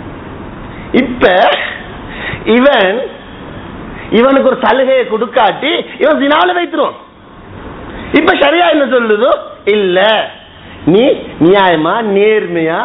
இப்ப இவன் இவனுக்கு ஒரு சலுகையை கொடுக்காட்டி இவன் தினால வைத்துரும் இப்ப சரியா என்ன சொல்லுதோ இல்ல நீ நியாயமா நேர்மையா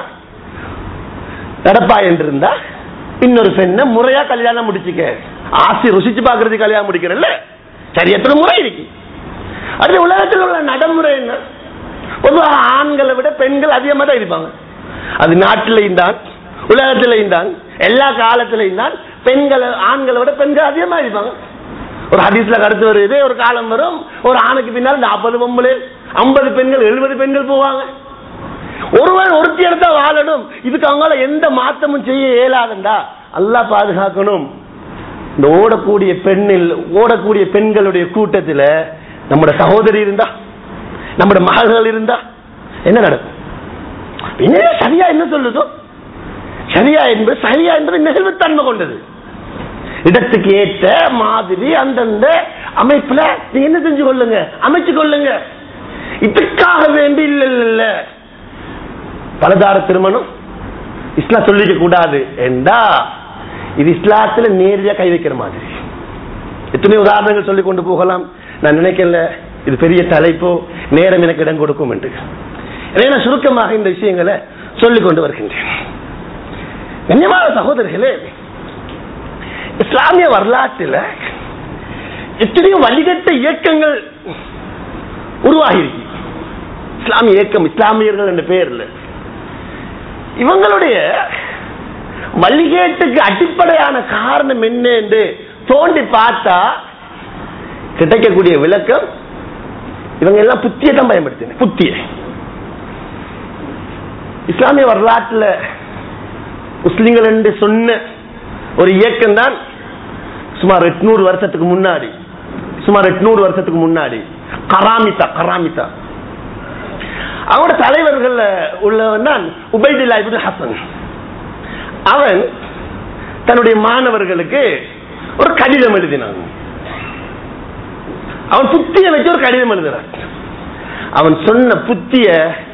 நடப்பா என்று இருந்தா இன்னொரு பெண்ணை முறையா கல்யாணம் முடிச்சுக்க ஆசை ருசிச்சு பாக்குறது கல்யாணம் முடிக்கிறல்ல சரி எத்தனை முறை இருக்கு அது உலகத்தில் உள்ள நடைமுறை என்ன பொதுவாக ஆண்களை விட பெண்கள் அதிகமாக தான் இருப்பாங்க அது நாட்டிலையும் தான் உலகத்திலையும் தான் எல்லா காலத்திலையும் தான் பெண்களை ஆண்களை விட பெண்கள் அதிகமாக இருப்பாங்க ஒரு ஹதீஸ்ல கருத்து வருது ஒரு காலம் வரும் ஒரு ஆணுக்கு பின்னால் நாற்பது பொம்பளை ஐம்பது பெண்கள் எழுபது பெண்கள் போவாங்க ஒருவன் ஒருத்தி எடுத்தா வாழணும் இதுக்கு அவங்களால எந்த மாற்றமும் செய்ய இயலாதுண்டா அல்லாஹ் பாதுகாக்கணும் இந்த ஓடக்கூடிய பெண்ணில் ஓடக்கூடிய பெண்களுடைய கூட்டத்தில் நம்முடைய சகோதரி இருந்தா நம்முடைய மகள்கள் இருந்தா என்ன நடக்கும் என்ன சரியா என்ன சொல்லுதோ சரியா என்பது சரியா என்பது நிகழ்வுத்தன்மை கொண்டது இடத்துக்கு ஏற்ற மாதிரி அந்தந்த அமைப்புல நீங்க என்ன செஞ்சு கொள்ளுங்க அமைச்சு கொள்ளுங்க இதுக்காக வேண்டி இல்ல இல்ல இல்ல பலதார திருமணம் இஸ்லாம் சொல்லிக்க கூடாது என்றா இது இஸ்லாத்துல நேரடியா கை வைக்கிற மாதிரி எத்தனை உதாரணங்கள் சொல்லி கொண்டு போகலாம் நான் நினைக்கல இது பெரிய தலைப்போ நேரம் எனக்கு இடம் கொடுக்கும் என்று எனவே நான் சுருக்கமாக இந்த விஷயங்களை சொல்லிக் கொண்டு வருகின்றேன் கண்ணியமான சகோதரர்களே இஸ்லாமிய வரலாற்றில் எத்தனையோ வழிகட்ட இயக்கங்கள் உருவாகி இருக்கு இஸ்லாமிய இயக்கம் இஸ்லாமியர்கள் என்ற பெயர்ல இவங்களுடைய வழிகேட்டுக்கு அடிப்படையான காரணம் என்ன என்று தோண்டி பார்த்தா கிடைக்கக்கூடிய விளக்கம் இவங்க எல்லாம் புத்தியை தான் பயன்படுத்தின புத்திய இஸ்லாமிய வரலாற்றில் முஸ்லிம்கள் என்று சொன்ன ஒரு இயக்கம் தான் சுமார் எட்நூறு வருஷத்துக்கு முன்னாடி சுமார் எட்நூறு வருஷத்துக்கு முன்னாடி கராமிதா கராமிதா அவனோட தலைவர்கள் உள்ளவன் தான் உபைதுல்லா இப்னு ஹசன் அவன் தன்னுடைய மாணவர்களுக்கு ஒரு கடிதம் எழுதினான் அவன் புத்திய வச்சு ஒரு கடிதம் எழுதுறான் அவன் சொன்ன புத்திய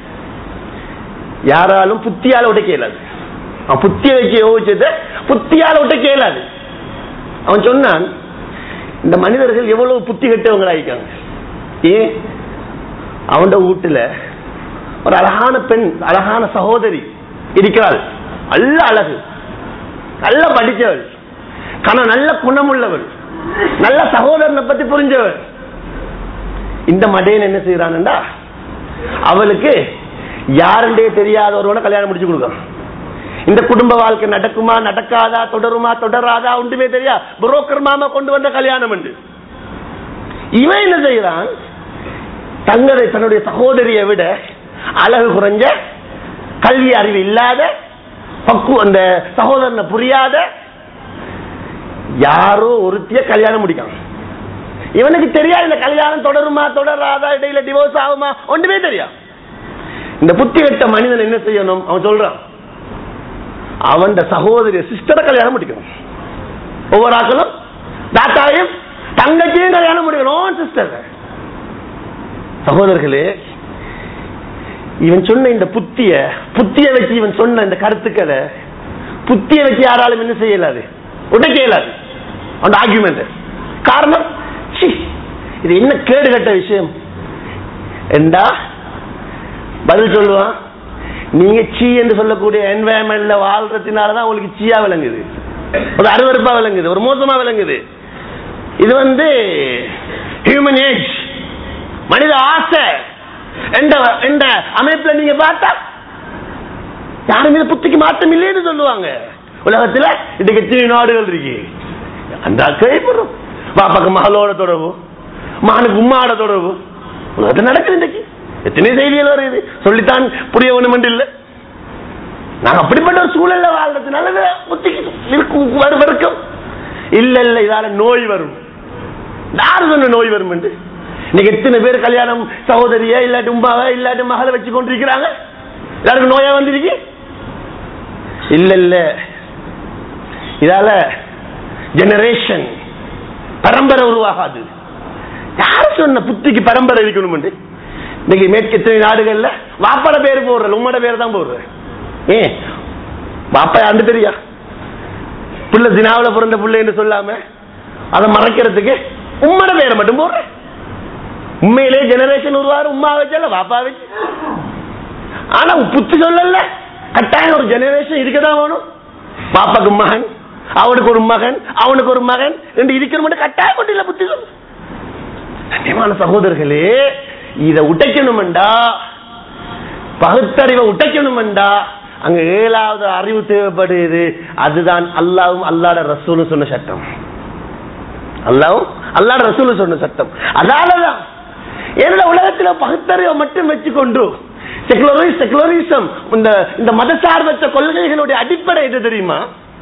யாராலும் புத்தியால உடைக்க இயலாது அவன் புத்திய வச்சு யோசிச்சத புத்தியால உடைக்க இயலாது அவன் சொன்னான் இந்த மனிதர்கள் எவ்வளவு புத்தி கெட்டவங்களா இருக்காங்க ஏன் அவன் வீட்டுல ஒரு அழகான பெண் அழகான சகோதரி இருக்கிறாள் நல்ல அழகு நல்ல படித்தவள் கன நல்ல குணமுள்ளவள் நல்ல சகோதரனை பத்தி புரிஞ்சவள் இந்த மடையன் என்ன செய்யறான்டா அவளுக்கு யாருண்டே தெரியாத ஒருவனை கல்யாணம் முடிச்சு கொடுக்கலாம் இந்த குடும்ப வாழ்க்கை நடக்குமா நடக்காதா தொடருமா தொடராதா ஒன்றுமே தெரியா புரோக்கர் மாமா கொண்டு வந்த கல்யாணம் உண்டு இவன் என்ன செய்யறான் தங்களை தன்னுடைய சகோதரியை விட அழகு குறைஞ்ச கல்வி அறிவு இல்லாத பக்கு அந்த சகோதரனை புரியாத யாரோ ஒருத்திய கல்யாணம் முடிக்கான் இவனுக்கு தெரியாது இந்த கல்யாணம் தொடருமா தொடராதா இடையில டிவோர்ஸ் ஆகுமா ஒன்றுமே தெரியாது இந்த புத்தி கட்ட மனிதன் என்ன செய்யணும் அவன் சொல்றான் அவன் சகோதரிய சிஸ்டரை கல்யாணம் முடிக்கணும் ஒவ்வொரு ஆக்களும் தாத்தாவையும் தங்கச்சியும் கல்யாணம் முடிக்கணும் சிஸ்டர் சகோதரர்களே இவன் சொன்ன இந்த புத்திய புத்திய வச்சு இவன் சொன்ன இந்த கருத்துக்களை புத்திய வச்சு யாராலும் என்ன செய்யலாது உடைக்க இயலாது அந்த ஆர்குமெண்ட் காரணம் சி, இது என்ன கேடு கட்ட விஷயம் என்றா பதில் சொல்லுவான் நீங்க சீ என்று சொல்லக்கூடிய என்வாயன்மெண்ட்ல வாழ்றதுனாலதான் உங்களுக்கு சீயா விளங்குது ஒரு அருவருப்பா விளங்குது ஒரு மோசமா விளங்குது இது வந்து ஹியூமன் ஏஜ் மனித ஆசை என்ற என்ற அமைப்புல நீங்க பார்த்தா யாரும் மீது புத்திக்கு மாற்றம் இல்லைன்னு சொல்லுவாங்க உலகத்துல இன்னைக்கு எத்தனை நாடுகள் இருக்கு அந்த கேள்விப்படுறோம் பாப்பாக்கு மகளோட தொடர்பு மகனுக்கு உம்மாட தொடர்பு அது நடக்குது இன்னைக்கு எத்தனை செய்திகள் வருது சொல்லித்தான் புரிய வேணும் என்று இல்லை நாங்க அப்படிப்பட்ட ஒரு சூழல்ல வாழ்றதுனால ஒத்திக்கிட்டு இருக்கும் வரு- வரைக்கும் இல்ல இல்ல இதால நோய் வரும் யாரு சொன்ன நோய் வரும் என்று இன்னைக்கு எத்தனை பேர் கல்யாணம் சகோதரிய இல்லாட்டி உமாவை இல்லாட்டி மகளை வச்சு கொண்டிருக்கிறாங்க எல்லாருக்கும் நோயா வந்திருக்கு இல்ல இல்ல இதால ஜெனரேஷன் பரம்பரை உருவாகாது யார் சொன்ன புத்திக்கு பரம்பரை இருக்கணும் இன்னைக்கு மேற்கத்திய நாடுகள்ல வாப்பாட பேர் போடுற உம்மோட பேர் தான் போடுற ஏன் பாப்பா யாண்டு தெரியா பிள்ளை தினாவில பிறந்த பிள்ளை என்று சொல்லாம அதை மறைக்கிறதுக்கு உம்மோட பேரை மட்டும் போடுற உண்மையிலே ஜெனரேஷன் உருவாரு உமா வச்சல பாப்பா வச்சு ஆனா புத்தி சொல்லல கட்டாயம் ஒரு ஜெனரேஷன் இருக்கதான் வேணும் பாப்பாக்கு மகன் அவனுக்கு ஒரு மகன் அவனுக்கு ஒரு மகன் என்று இருக்கிற மட்டும் கட்டாயம் கொண்டு இல்ல புத்தி சொல்லு கண்ணியமான சகோதரர்களே இதை உடைக்கணுமெண்டா பகுத்தறிவை உடைக்கணுமெண்டா அங்க ஏழாவது அறிவு தேவைப்படுது அதுதான் அல்லாவும் அல்லாட ரசூலும் சொன்ன சட்டம் அல்லாவும் அல்லாட ரசூலும் சொன்ன சட்டம் அதாலதான் ஏன்னா உலகத்துல பகுத்தறிவை மட்டும் வச்சுக்கொண்டு செகுலரி செகுலரிசம் இந்த இந்த மதசார்பற்ற கொள்கைகளுடைய அடிப்படை எது தெரியுமா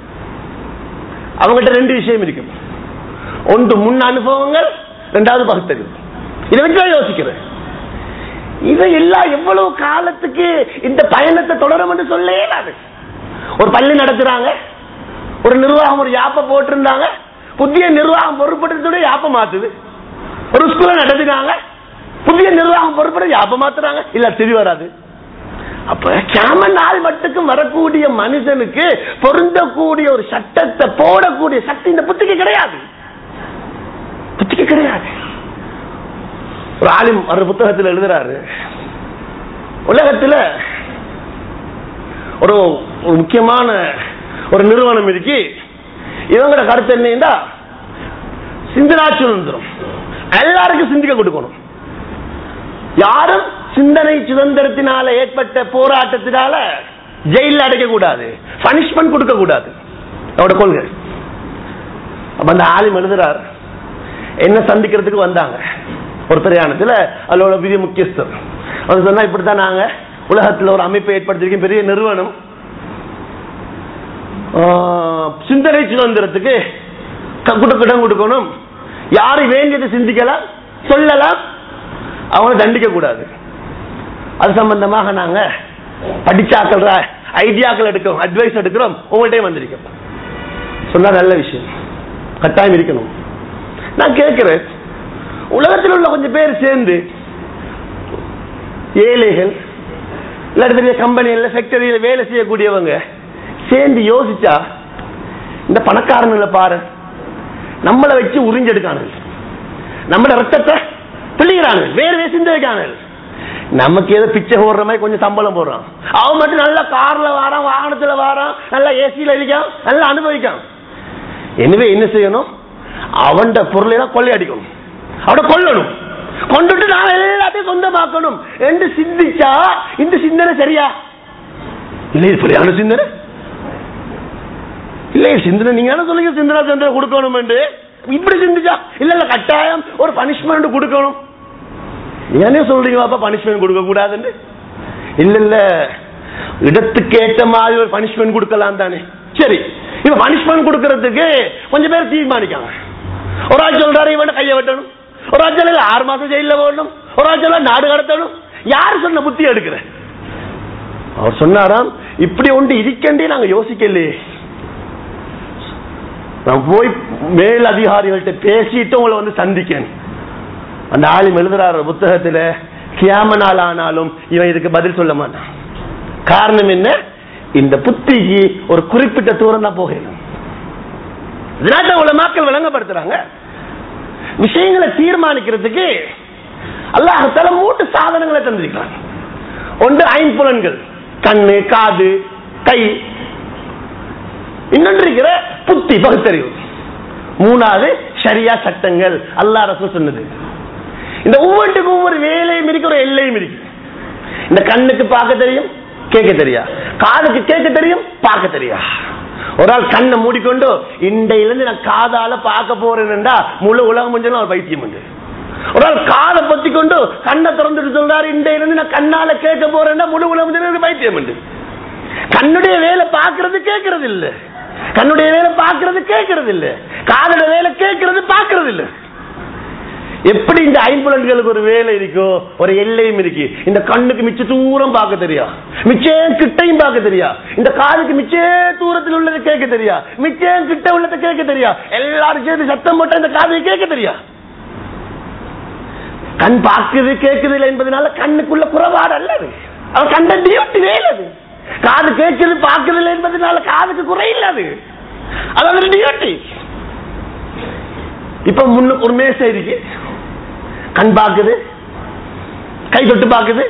அவங்ககிட்ட ரெண்டு விஷயம் இருக்கு ஒன்று முன் அனுபவங்கள் ரெண்டாவது பகுத்தறிவு இதை வச்சு தான் யோசிக்கிறேன் இதை எல்லாம் எவ்வளவு காலத்துக்கு இந்த பயணத்தை தொடரும் என்று சொல்ல இயலாது ஒரு பள்ளி நடத்துறாங்க ஒரு நிர்வாகம் ஒரு யாப்ப போட்டிருந்தாங்க புதிய நிர்வாகம் பொறுப்படுத்தோட யாப்ப மாத்துது ஒரு ஸ்கூல நடத்தினாங்க புதிய நிர்வாகம் பொறுப்பட யாப்ப மாத்துறாங்க இல்ல திரி வராது அப்ப கேம நாள் மட்டுக்கும் வரக்கூடிய மனுஷனுக்கு பொருந்தக்கூடிய ஒரு சட்டத்தை போடக்கூடிய சக்தி இந்த புத்திக்கு கிடையாது புத்திக்கு கிடையாது ஒரு ஆலிம் ஒரு புத்தகத்தில் எழுதுறாரு உலகத்துல ஒரு ஒரு முக்கியமான ஒரு நிறுவனம் இருக்கு இவங்களோட கருத்து என்னன்னா சிந்தனா சுதந்திரம் எல்லாருக்கும் சிந்திக்க கொடுக்கணும் யாரும் சிந்தனை சுதந்திரத்தினால ஏற்பட்ட போராட்டத்தினால ஜெயில அடைக்க கூடாது பனிஷ்மெண்ட் கொடுக்க கூடாது அவரோட கொள்கை அப்ப அந்த ஆலிம் எழுதுறார் என்ன சந்திக்கிறதுக்கு வந்தாங்க ஒரு பிரயாணத்துல அதோட பெரிய முக்கியஸ்தர் அவர் சொன்னா இப்படித்தான் நாங்க உலகத்துல ஒரு அமைப்பை ஏற்படுத்திருக்கோம் பெரிய நிறுவனம் ஆஹ், சிந்தனை சுதந்திரத்துக்கு க- குடு- இடம் கொடுக்கணும் யாரு வேண்டியதை சிந்திக்கலாம் சொல்லலாம் அவனை தண்டிக்க கூடாது அது சம்பந்தமாக நாங்க படிச்சாக்கள் ஐடியாக்கள் எடுக்கிறோம் அட்வைஸ் எடுக்கிறோம் உங்கள்கிட்ட வந்திருக்கோம் சொன்னா நல்ல விஷயம் கட்டாயம் இருக்கணும் நான் கேட்கிறேன் உலகத்தில் உள்ள கொஞ்சம் பேர் சேர்ந்து ஏழைகள் இல்லாட்டி பெரிய கம்பெனியில் ஃபேக்டரியில் வேலை செய்யக்கூடியவங்க சேர்ந்து யோசிச்சா இந்த பணக்காரங்களை பாரு நம்மளை வச்சு உறிஞ்செடுக்கானுங்க நம்மள ரத்தத்தை பிள்ளைகிறாங்க வேறு வேறு சிந்த வைக்காங்க நமக்கு ஏதோ பிச்சை போடுற மாதிரி கொஞ்சம் சம்பளம் போடுறான் அவன் மட்டும் நல்ல கார்ல வாரான் வாகனத்துல வாரான் நல்ல ஏசியில இருக்கான் நல்லா அனுபவிக்கான் எனவே என்ன செய்யணும் அவன் பொருளை எல்லாம் கொள்ளையடிக்கணும் அவனை கொல்லணும் கொண்டுட்டு நான் எல்லாத்தையும் சொந்தமாக்கணும் என்று சிந்திச்சா இந்த சிந்தனை சரியா இல்ல இது சரியான சிந்தனை இல்ல இது சிந்தனை நீங்க என்ன சொல்லுங்க சிந்தனா சிந்தனை கொடுக்கணும் என்று இப்படி சிந்திச்சா இல்ல இல்ல கட்டாயம் ஒரு பனிஷ்மெண்ட் கொடுக்கணும் ஏனே சொல்றீங்க அப்ப பனிஷ்மெண்ட் கொடுக்க கூடாதுன்னு இல்ல இல்ல இடத்துக்கு ஏற்ற மாதிரி ஒரு பனிஷ்மெண்ட் கொடுக்கலாம் தானே சரி இப்ப பனிஷ்மெண்ட் கொடுக்கறதுக்கு கொஞ்சம் பேர் தீர்மானிக்காங்க ஒரு ஆள் சொல்றாரு இவன் கையை வெட்டணும் ஒரு ஆள் சொல்ல ஆறு மாசம் ஜெயில போடணும் ஒரு ஆள் சொல்ல நாடு கடத்தணும் யார் சொன்ன புத்தி எடுக்கிற அவர் சொன்னாராம் இப்படி ஒன்று இருக்கண்டே நாங்க யோசிக்கலையே நான் போய் மேல் அதிகாரிகள்கிட்ட பேசிட்டு உங்களை வந்து சந்திக்கேன் அந்த ஆளும் எழுதுறாரு புத்தகத்துல கியாம நாள் ஆனாலும் இவன் இதுக்கு பதில் சொல்ல மாட்டான் காரணம் என்ன இந்த புத்திக்கு ஒரு குறிப்பிட்ட தூரம் தான் போகணும் இதனால உள்ள மக்கள் விளங்கப்படுத்துறாங்க விஷயங்களை தீர்மானிக்கிறதுக்கு அல்லாஹால மூன்று சாதனங்களை தந்திருக்கிறாங்க ஒன்று ஐம்புலன்கள் கண்ணு காது கை இன்னொன்று இருக்கிற புத்தி பகுத்தறிவு மூணாவது சரியா சட்டங்கள் அல்லா ரசூல் சொன்னது இந்த ஒவ்வொன்றுக்கும் ஒவ்வொரு வேலையும் இருக்கு ஒரு எல்லையும் இருக்கு இந்த கண்ணுக்கு பார்க்க தெரியும் கேட்க தெரியா காதுக்கு கேட்க தெரியும் பார்க்க தெரியா ஒரு ஆள் கண்ணை மூடிக்கொண்டு இண்டையில இருந்து நான் காதால பார்க்க போறேன்டா முழு உலகம் கொஞ்சம் ஒரு பைத்தியம் உண்டு ஒரு ஆள் காதை பத்தி கொண்டு கண்ணை திறந்துட்டு சொல்றாரு இண்டையில இருந்து நான் கண்ணால கேட்க போறேன்னா முழு உலகம் கொஞ்சம் ஒரு பைத்தியம் உண்டு கண்ணுடைய வேலை பார்க்கறது கேட்கறது இல்ல கண்ணுடைய வேலை பார்க்கறது கேட்கறது இல்ல காதோட வேலை கேட்கறது பார்க்கறது இல்ல எப்படி இந்த ஐம்புலன்களுக்கு ஒரு வேலை இருக்கோ ஒரு எல்லையும் இருக்கு இந்த கண்ணுக்கு மிச்ச தூரம் பார்க்க தெரியா மிச்சம் கிட்டையும் பார்க்க தெரியா இந்த காதுக்கு மிச்ச தூரத்தில் உள்ளதை கேட்க தெரியா மிச்சம் கிட்ட உள்ளதை கேட்க தெரியா எல்லாரும் சேர்த்து சத்தம் போட்டா இந்த காதை கேட்க தெரியா கண் பார்க்குது கேட்குது இல்லை என்பதனால கண்ணுக்குள்ள குறைபாடு அல்ல அது அவன் கண்ட டியூட்டி வேலை அது காது கேட்குது பார்க்குது இல்லை என்பதனால காதுக்கு குறை இல்லை அது அது ஒரு டியூட்டி இப்ப முன்னுக்கு ஒரு மேசை இருக்கு கண் பார்க்குது கை தொட்டு பார்க்குது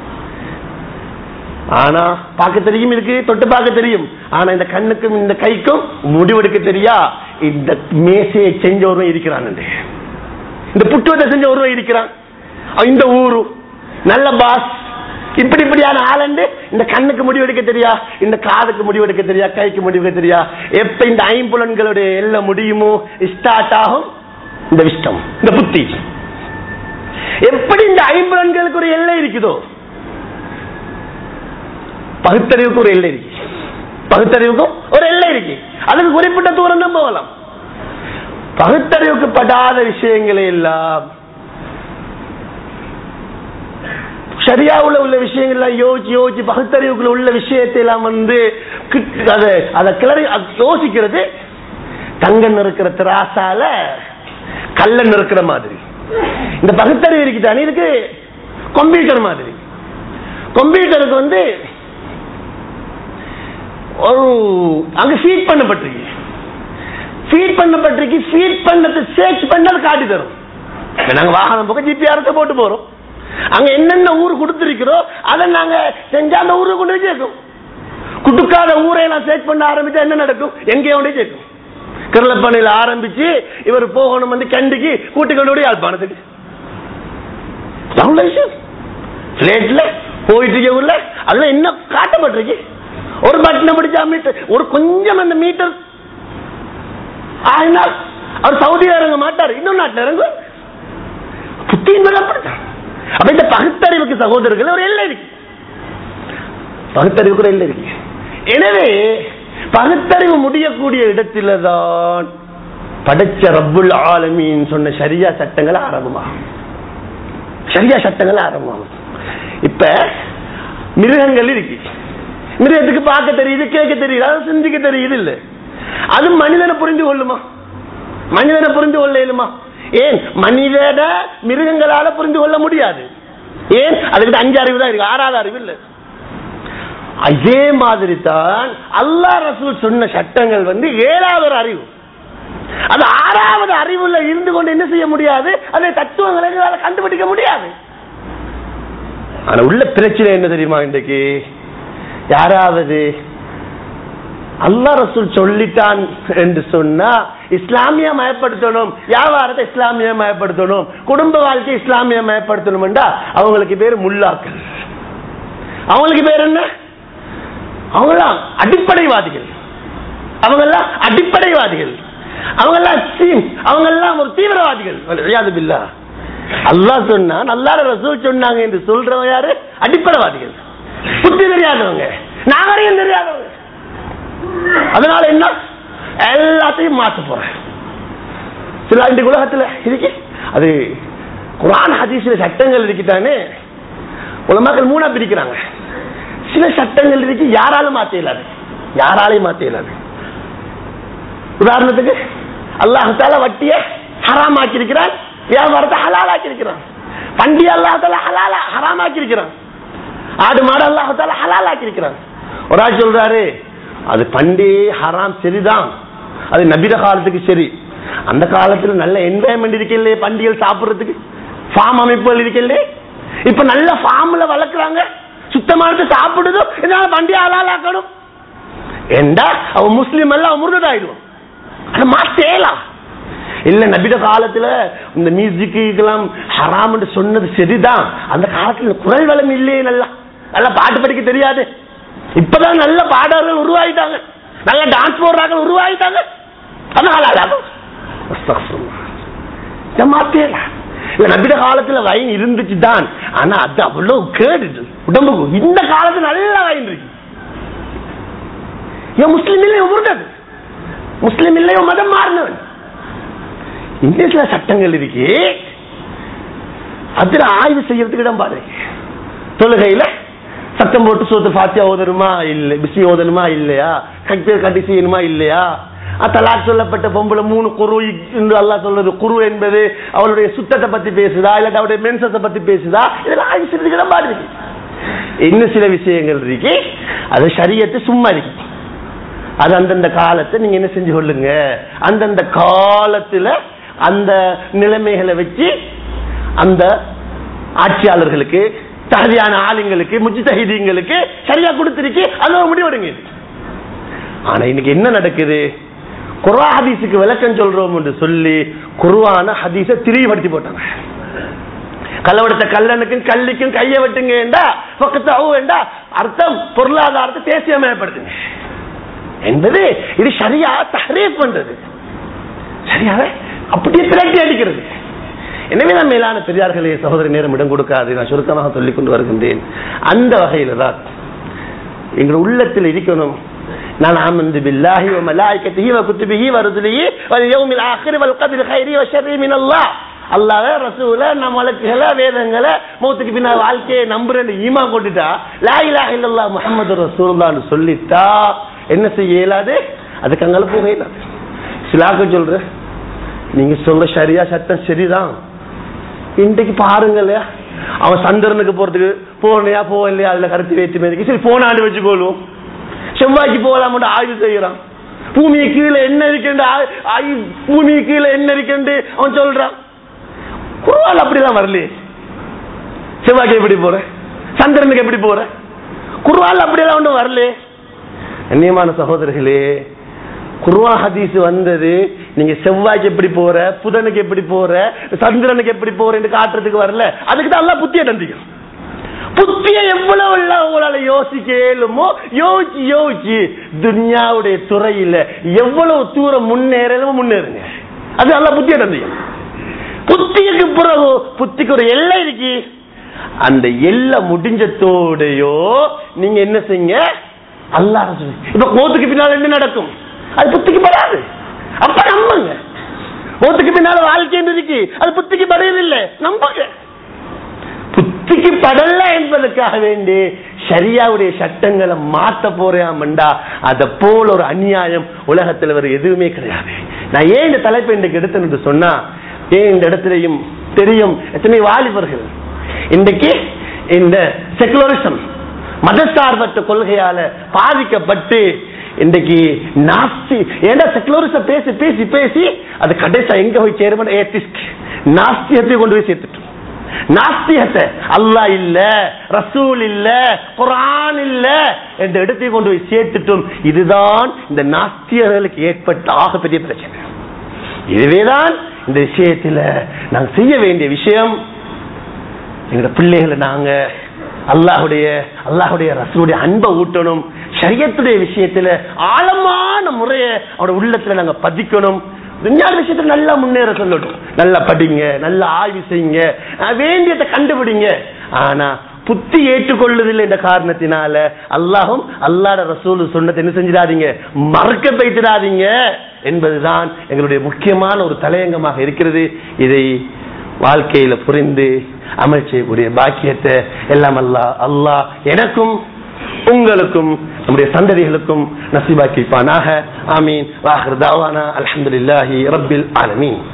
ஆனா பார்க்க தெரியும் இருக்கு தொட்டு பார்க்க தெரியும் ஆனா இந்த கண்ணுக்கும் இந்த கைக்கும் முடிவெடுக்க தெரியா இந்த மேசையை செஞ்ச ஒருவன் இருக்கிறான் இந்த புட்டுவத்தை செஞ்ச ஒருவன் இருக்கிறான் அவன் இந்த ஊரு நல்ல பாஸ் இப்படி இப்படியான ஆளண்டு இந்த கண்ணுக்கு முடிவெடுக்க தெரியா இந்த காதுக்கு முடிவெடுக்க தெரியா கைக்கு முடிவெடுக்க தெரியா எப்ப இந்த ஐம்புலன்களுடைய எல்லாம் முடியுமோ ஸ்டார்ட் ஆகும் இந்த விஷ்டம் இந்த புத்தி எப்படி இந்த ஐம்புலன்களுக்கு ஒரு எல்லை இருக்குதோ பகுத்தறிவுக்கு ஒரு எல்லை இருக்கு பகுத்தறிவுக்கும் ஒரு எல்லை இருக்கு அதுக்கு குறிப்பிட்ட தூரம் தான் போகலாம் பகுத்தறிவுக்கு படாத விஷயங்களை எல்லாம் சரியாவுல உள்ள விஷயங்கள்லாம் யோசிச்சு யோசிச்சு பகுத்தறிவுக்குள்ள உள்ள விஷயத்தை எல்லாம் வந்து கிட்- அதை அதை கிளறி அது யோசிக்கிறது தங்கம் இருக்கிற திராசால கல்லன் இருக்கிற மாதிரி இந்த பகுத்தறிவு இருக்குதானே இதுக்கு கம்ப்யூட்டர் மாதிரி கம்ப்யூட்டருக்கு வந்து ஒரு அங்க ஃபீட் பண்ணப்பட்டிருக்கு ஃபீட் பண்ணப்பட்டிருக்கு ஃபீட் பண்ணது சேர்ச் பண்ணது காட்டி தரும் இப்ப நாங்க வாகனம் போக ஜிபிஆர்எஸ் போட்டு போறோம் அங்க என்னென்ன ஊர் கொடுத்திருக்கிறோம் அதை நாங்க செஞ்சா அந்த ஊருக்கு கொண்டு போய் சேர்க்கும் குடுக்காத ஊரை எல்லாம் சேர்ச் பண்ண ஆரம்பிச்சா என்ன நடக்கும் எங்கேயோ கொண்டு போய் சேர்க்கும் கிரளப்பனையில் ஆரம்பிச்சு இவர் போகணும் வந்து கண்டிக்கு கூட்டி கொண்டு போய் யாழ்ப்பாணத்துக்கு அவ்வளவு விஷயம் பிளேட்ல போயிட்டு இருக்க ஊர்ல அதெல்லாம் என்ன காட்டப்பட்டிருக்கு ஒரு பட்டனை பிடிச்சா மீட்டர் ஒரு கொஞ்சம் அந்த மீட்டர் ஆகினால் அவர் சவுதியில இறங்க மாட்டார் இன்னும் நாட்டில் இறங்கும் புத்தி என்பது அப்படித்தான் அப்ப இந்த பகுத்தறிவுக்கு சகோதரர்கள் ஒரு எல்லை இருக்கு பகுத்தறிவுக்கு ஒரு எல்லை இருக்கு எனவே பகுத்தறிவு முடியக்கூடிய இடத்தில தான் படைச்ச ரப்புல் ஆலமீன் சொன்ன சரியா சட்டங்கள் ஆரம்பமாகும் சரியா சட்டங்கள் ஆரம்பமாகும் இப்ப மிருகங்கள் இருக்கு மிருகத்துக்கு பார்க்க தெரியுது கேட்க தெரியுது அது சிந்திக்க தெரியுது இல்ல அது மனிதனை புரிந்து கொள்ளுமா மனிதனை புரிந்து கொள்ள இயலுமா ஏன் மனிதன மிருகங்களால புரிந்து கொள்ள முடியாது ஏன் அதுக்கு அஞ்சு அறிவு தான் இருக்கு ஆறாவது அறிவு இல்ல அதே மாதிரி தான் அல்லா ரசூல் சொன்ன சட்டங்கள் வந்து ஏழாவது ஒரு அறிவு அது ஆறாவது அறிவுல இருந்து கொண்டு என்ன செய்ய முடியாது அதை தத்துவங்களை எங்களால கண்டுபிடிக்க முடியாது ஆனா உள்ள பிரச்சனை என்ன தெரியுமா இன்றைக்கு யாராவது அல்லா ரசூல் சொல்லிட்டான் என்று சொன்னா இஸ்லாமிய மயப்படுத்தணும் வியாபாரத்தை இஸ்லாமிய மயப்படுத்தணும் குடும்ப வாழ்க்கை இஸ்லாமிய மயப்படுத்தணும் அவங்களுக்கு பேர் முல்லாக்கள் அவங்களுக்கு பேர் என்ன அவங்கெல்லாம் அடிப்படைவாதிகள் அவங்கெல்லாம் அடிப்படைவாதிகள் அவங்கெல்லாம் சீன் அவங்கெல்லாம் ஒரு தீவிரவாதிகள் ரியாது பில்லா அல்லாஹ் சொன்னா நல்லார ரசூல் சொன்னாங்க என்று சொல்றவங்க யாரு அடிப்படைவாதிகள் புத்தி தெரியாதவங்க நாகரிகம் தெரியாதவங்க அதனால என்ன எல்லாத்தையும் மாற்ற போறேன் சில இந்த உலகத்துல இருக்கு அது குரான் ஹதீஸ்ல சட்டங்கள் இருக்குதானே உலமாக்கள் மூணா பிரிக்கிறாங்க சில சட்டங்கள் இருக்கு யாராலும் மாத்த இயலாது யாராலையும் மாத்த இயலாது உதாரணத்துக்கு அல்லாஹால வட்டிய ஹராம் ஆக்கியிருக்கிறான் வியாபாரத்தை ஹலால் ஆக்கியிருக்கிறான் பண்டி அல்லாஹால ஹலால ஹராம் ஆக்கியிருக்கிறான் ஆடு மாடு அல்லாஹால ஹலால் ஆக்கியிருக்கிறான் ஒரு ஆள் சொல்றாரு அது பண்டி ஹராம் சரிதான் அது நபிர காலத்துக்கு சரி அந்த காலத்துல நல்ல என்வாயன்மெண்ட் இருக்கல பண்டிகள் சாப்பிடுறதுக்கு ஃபார்ம் அமைப்புகள் இருக்கல இப்ப நல்ல ஃபார்ம்ல வளர்க்குறாங்க சுத்தமானது சாப்பிடுதோ இதனால பண்டி ஹலால் ஆக்கணும் ஏண்டா அவன் முஸ்லீம் எல்லாம் முருகதாயிடுவான் அதை மாத்தேலாம் இல்ல நபிட காலத்துல இந்த மியூசிக்கு இதெல்லாம் ஹராம் சொன்னது சரிதான் அந்த காலத்துல குரல் வளம் இல்லையே நல்லா நல்லா பாட்டு படிக்க தெரியாது இப்பதான் நல்ல பாடகர்கள் உருவாயிட்டாங்க நல்ல டான்ஸ் போடுறாங்க உருவாகிட்டாங்க அது ஹலாலாகும் அஸ்தக்ஃபிருல்லாஹ். இதை மாத்தேல இல்ல நபிட காலத்துல வயன் இருந்துச்சு தான் ஆனா அது அவ்வளவு கேடு உடம்புக்கு இந்த காலத்துல நல்ல வயன் இருக்கு ஏன் முஸ்லீம் இல்லையோ முருகன் முஸ்லீம் இல்லையோ மதம் மாறினவன் இங்கிலீஷ்ல சட்டங்கள் இருக்கு அதுல ஆய்வு செய்யறதுக்கு இடம் பாரு தொழுகையில சத்தம் போட்டு சோத்து பாத்தியா ஓதணுமா இல்ல பிசி ஓதணுமா இல்லையா கட்டி கட்டி செய்யணுமா இல்லையா தலாக் சொல்லப்பட்ட பொம்பளை மூணு குரு என்று அல்லாஹ் சொல்றது குரு என்பது அவளுடைய சுத்தத்தை பத்தி பேசுதா இல்லாட்டி அவருடைய மென்சத்தை பத்தி பேசுதா இதெல்லாம் ஆய்வு செய்யறதுக்கு இடம் பாரு இருக்கு. இன்னும் சில விஷயங்கள் இருக்கு அது சரியத்து சும்மா இருக்கு அது அந்தந்த காலத்தை நீங்க என்ன செஞ்சு கொள்ளுங்க அந்தந்த காலத்துல அந்த நிலைமைகளை வச்சு அந்த ஆட்சியாளர்களுக்கு தகுதியான ஆளுங்களுக்கு முஜிதஹிதீங்களுக்கு சரியா கொடுத்திருக்கு அது ஒரு முடிவெடுங்க ஆனா இன்னைக்கு என்ன நடக்குது குர்ஆ ஹதீஸுக்கு விளக்கம் சொல்றோம் என்று சொல்லி குர்ஆன ஹதீஸை திரிவுபடுத்தி போட்டாங்க கள்ளவடத்த கல்லனுக்கும் கல்லிக்கும் கையை வெட்டுங்க என்றா பக்கத்து அவு என்றா அர்த்தம் பொருளாதாரத்தை தேசியமயப்படுத்துங்க என்பது இது சரியா தஹரீஃப் பண்றது சரியாவே அப்படியே திரட்டி அடிக்கிறது எனவே நான் மேலான பெரியார்களே சகோதரி நேரம் இடம் கொடுக்காது நான் சுருக்கமாக சொல்லிக் கொண்டு வருகின்றேன் அந்த வகையில தான் எங்கள் உள்ளத்தில் இருக்கணும் நான் ஆமந்து பில்லாஹி வ மலாயிகத்திஹி வ குத்துபிஹி வ ருசுலிஹி வல் யௌமில் ஆখির வல் கத்ரி கைரி வ ஷர்ரி மினல்லாஹ் அல்லாஹ் ரசூல நம்ம வழக்குகளை வேதங்களை மௌத்துக்கு பின்னால் வாழ்க்கையை நம்புறேன்னு ஈமா கொண்டுட்டா லா இலாஹ இல்லல்லாஹ் முஹம்மது ரசூலுல்லாஹ்னு சொல்லிட்டா என்ன செய்ய இயலாது அதுக்கு அங்கால போக இயலாது சிலாக்க சொல்ற நீங்க சொல்ற சரியா சட்டம் சரிதான் இன்றைக்கு பாருங்களேன் அவன் சந்திரனுக்கு போறதுக்கு போகலையா போகலையா அதுல கருத்து வேற்றுமை இருக்கு சரி போனாண்டு வச்சுக்கொள்வோம் செவ்வாய்க்கு போகலாம் ஆய்வு செய்யறான் பூமியை கீழே என்ன இருக்குன்னு ஆய்- ஆய்- பூமியை கீழே என்ன இருக்குன்னு அவன் சொல்றான் குருவால் அப்படிதான் வரலையே செவ்வாய்க்கு எப்படி போற சந்திரனுக்கு எப்படி போற குருவால் அப்படியெல்லாம் ஒன்றும் வரலையே கண்ணியமான சகோதரர்களே குர்ஆன் ஹதீஸ் வந்தது நீங்க செவ்வாய்க்கு எப்படி போற புதனுக்கு எப்படி போற சந்திரனுக்கு எப்படி போறேன்னு காட்டுறதுக்கு வரல அதுக்கு தான் எல்லாம் புத்திய தந்திக்கும் புத்திய எவ்வளவு எல்லாம் உங்களால யோசிக்க இயலுமோ யோசிச்சு யோசிச்சு துன்யாவுடைய துறையில எவ்வளவு தூரம் முன்னேறணுமோ முன்னேறுங்க அது நல்லா புத்திய தந்திக்கும் புத்திக்கு பிறகு புத்திக்கு ஒரு எல்லை இருக்கு அந்த எல்லை முடிஞ்சத்தோடையோ நீங்க என்ன செய்யுங்க அல்லாஹ் ரசூல். இப்ப கோத்துக்கு பின்னால் என்ன நடக்கும் அது புத்திக்கு படாது அப்ப நம்புங்க கோத்துக்கு பின்னால வாழ்க்கை இருக்கு அது புத்திக்கு படையதில்லை நம்புங்க புத்திக்கு படல என்பதற்காக வேண்டி ஷரியாவுடைய சட்டங்களை மாத்த போறாமண்டா அத போல ஒரு அநியாயம் உலகத்துல வேற எதுவுமே கிடையாது நான் ஏன் இந்த தலைப்பை இன்றைக்கு எடுத்தேன்னு சொன்னா ஏன் இந்த இடத்துலயும் தெரியும் எத்தனை வாலிபர்கள் இன்றைக்கு இந்த செகுலரிசம் மதசார்பற்ற கொள்கையால பாதிக்கப்பட்டு இன்றைக்கு நாஸ்தி ஏண்டா செகுலரிசம் பேசி பேசி பேசி அது கடைசியா எங்க போய் சேரும் ஏத்திஸ்ட் நாஸ்தியத்தை கொண்டு போய் சேர்த்துட்டோம் நாஸ்தியத்தை அல்லாஹ் இல்ல ரசூல் இல்ல குரான் இல்ல என்ற இடத்தை கொண்டு போய் சேர்த்துட்டோம் இதுதான் இந்த நாஸ்தியர்களுக்கு ஏற்பட்ட ஆகப்பெரிய பிரச்சனை இதுவேதான் இந்த விஷயத்துல நாங்க செய்ய வேண்டிய விஷயம் எங்களோட பிள்ளைகளை நாங்க அல்லாஹுடைய அல்லாஹுடைய ரசூலுடைய அன்பை ஊட்டணும் ஷரியத்துடைய விஷயத்துல ஆழமான முறைய அவரோட உள்ளத்துல நாங்க பதிக்கணும் விஞ்ஞான விஷயத்துல நல்லா முன்னேற சொல்லட்டும் நல்லா படிங்க நல்லா ஆய்வு செய்யுங்க அஹ் வேண்டியதை கண்டுபிடிங்க ஆனா புத்தி ஏற்றுக்கொள்ளுதில்லை என்ற காரணத்தினால அல்லாஹும் அல்லாட ரசூல் சொன்னதை என்ன செஞ்சிடாதீங்க மறக்க வைத்திடாதீங்க என்பதுதான் எங்களுடைய முக்கியமான ஒரு தலையங்கமாக இருக்கிறது இதை வாழ்க்கையில புரிந்து அமல் செய்யக்கூடிய பாக்கியத்தை எல்லாம் அல்லாஹ் அல்லாஹ் எனக்கும் உங்களுக்கும் நம்முடைய சந்ததிகளுக்கும் நசிபாக்கிப்பானாக ஆமீன் வாஹர் தாவானா அல்ஹம்துலில்லாஹி ரப்பில் ஆலமீன்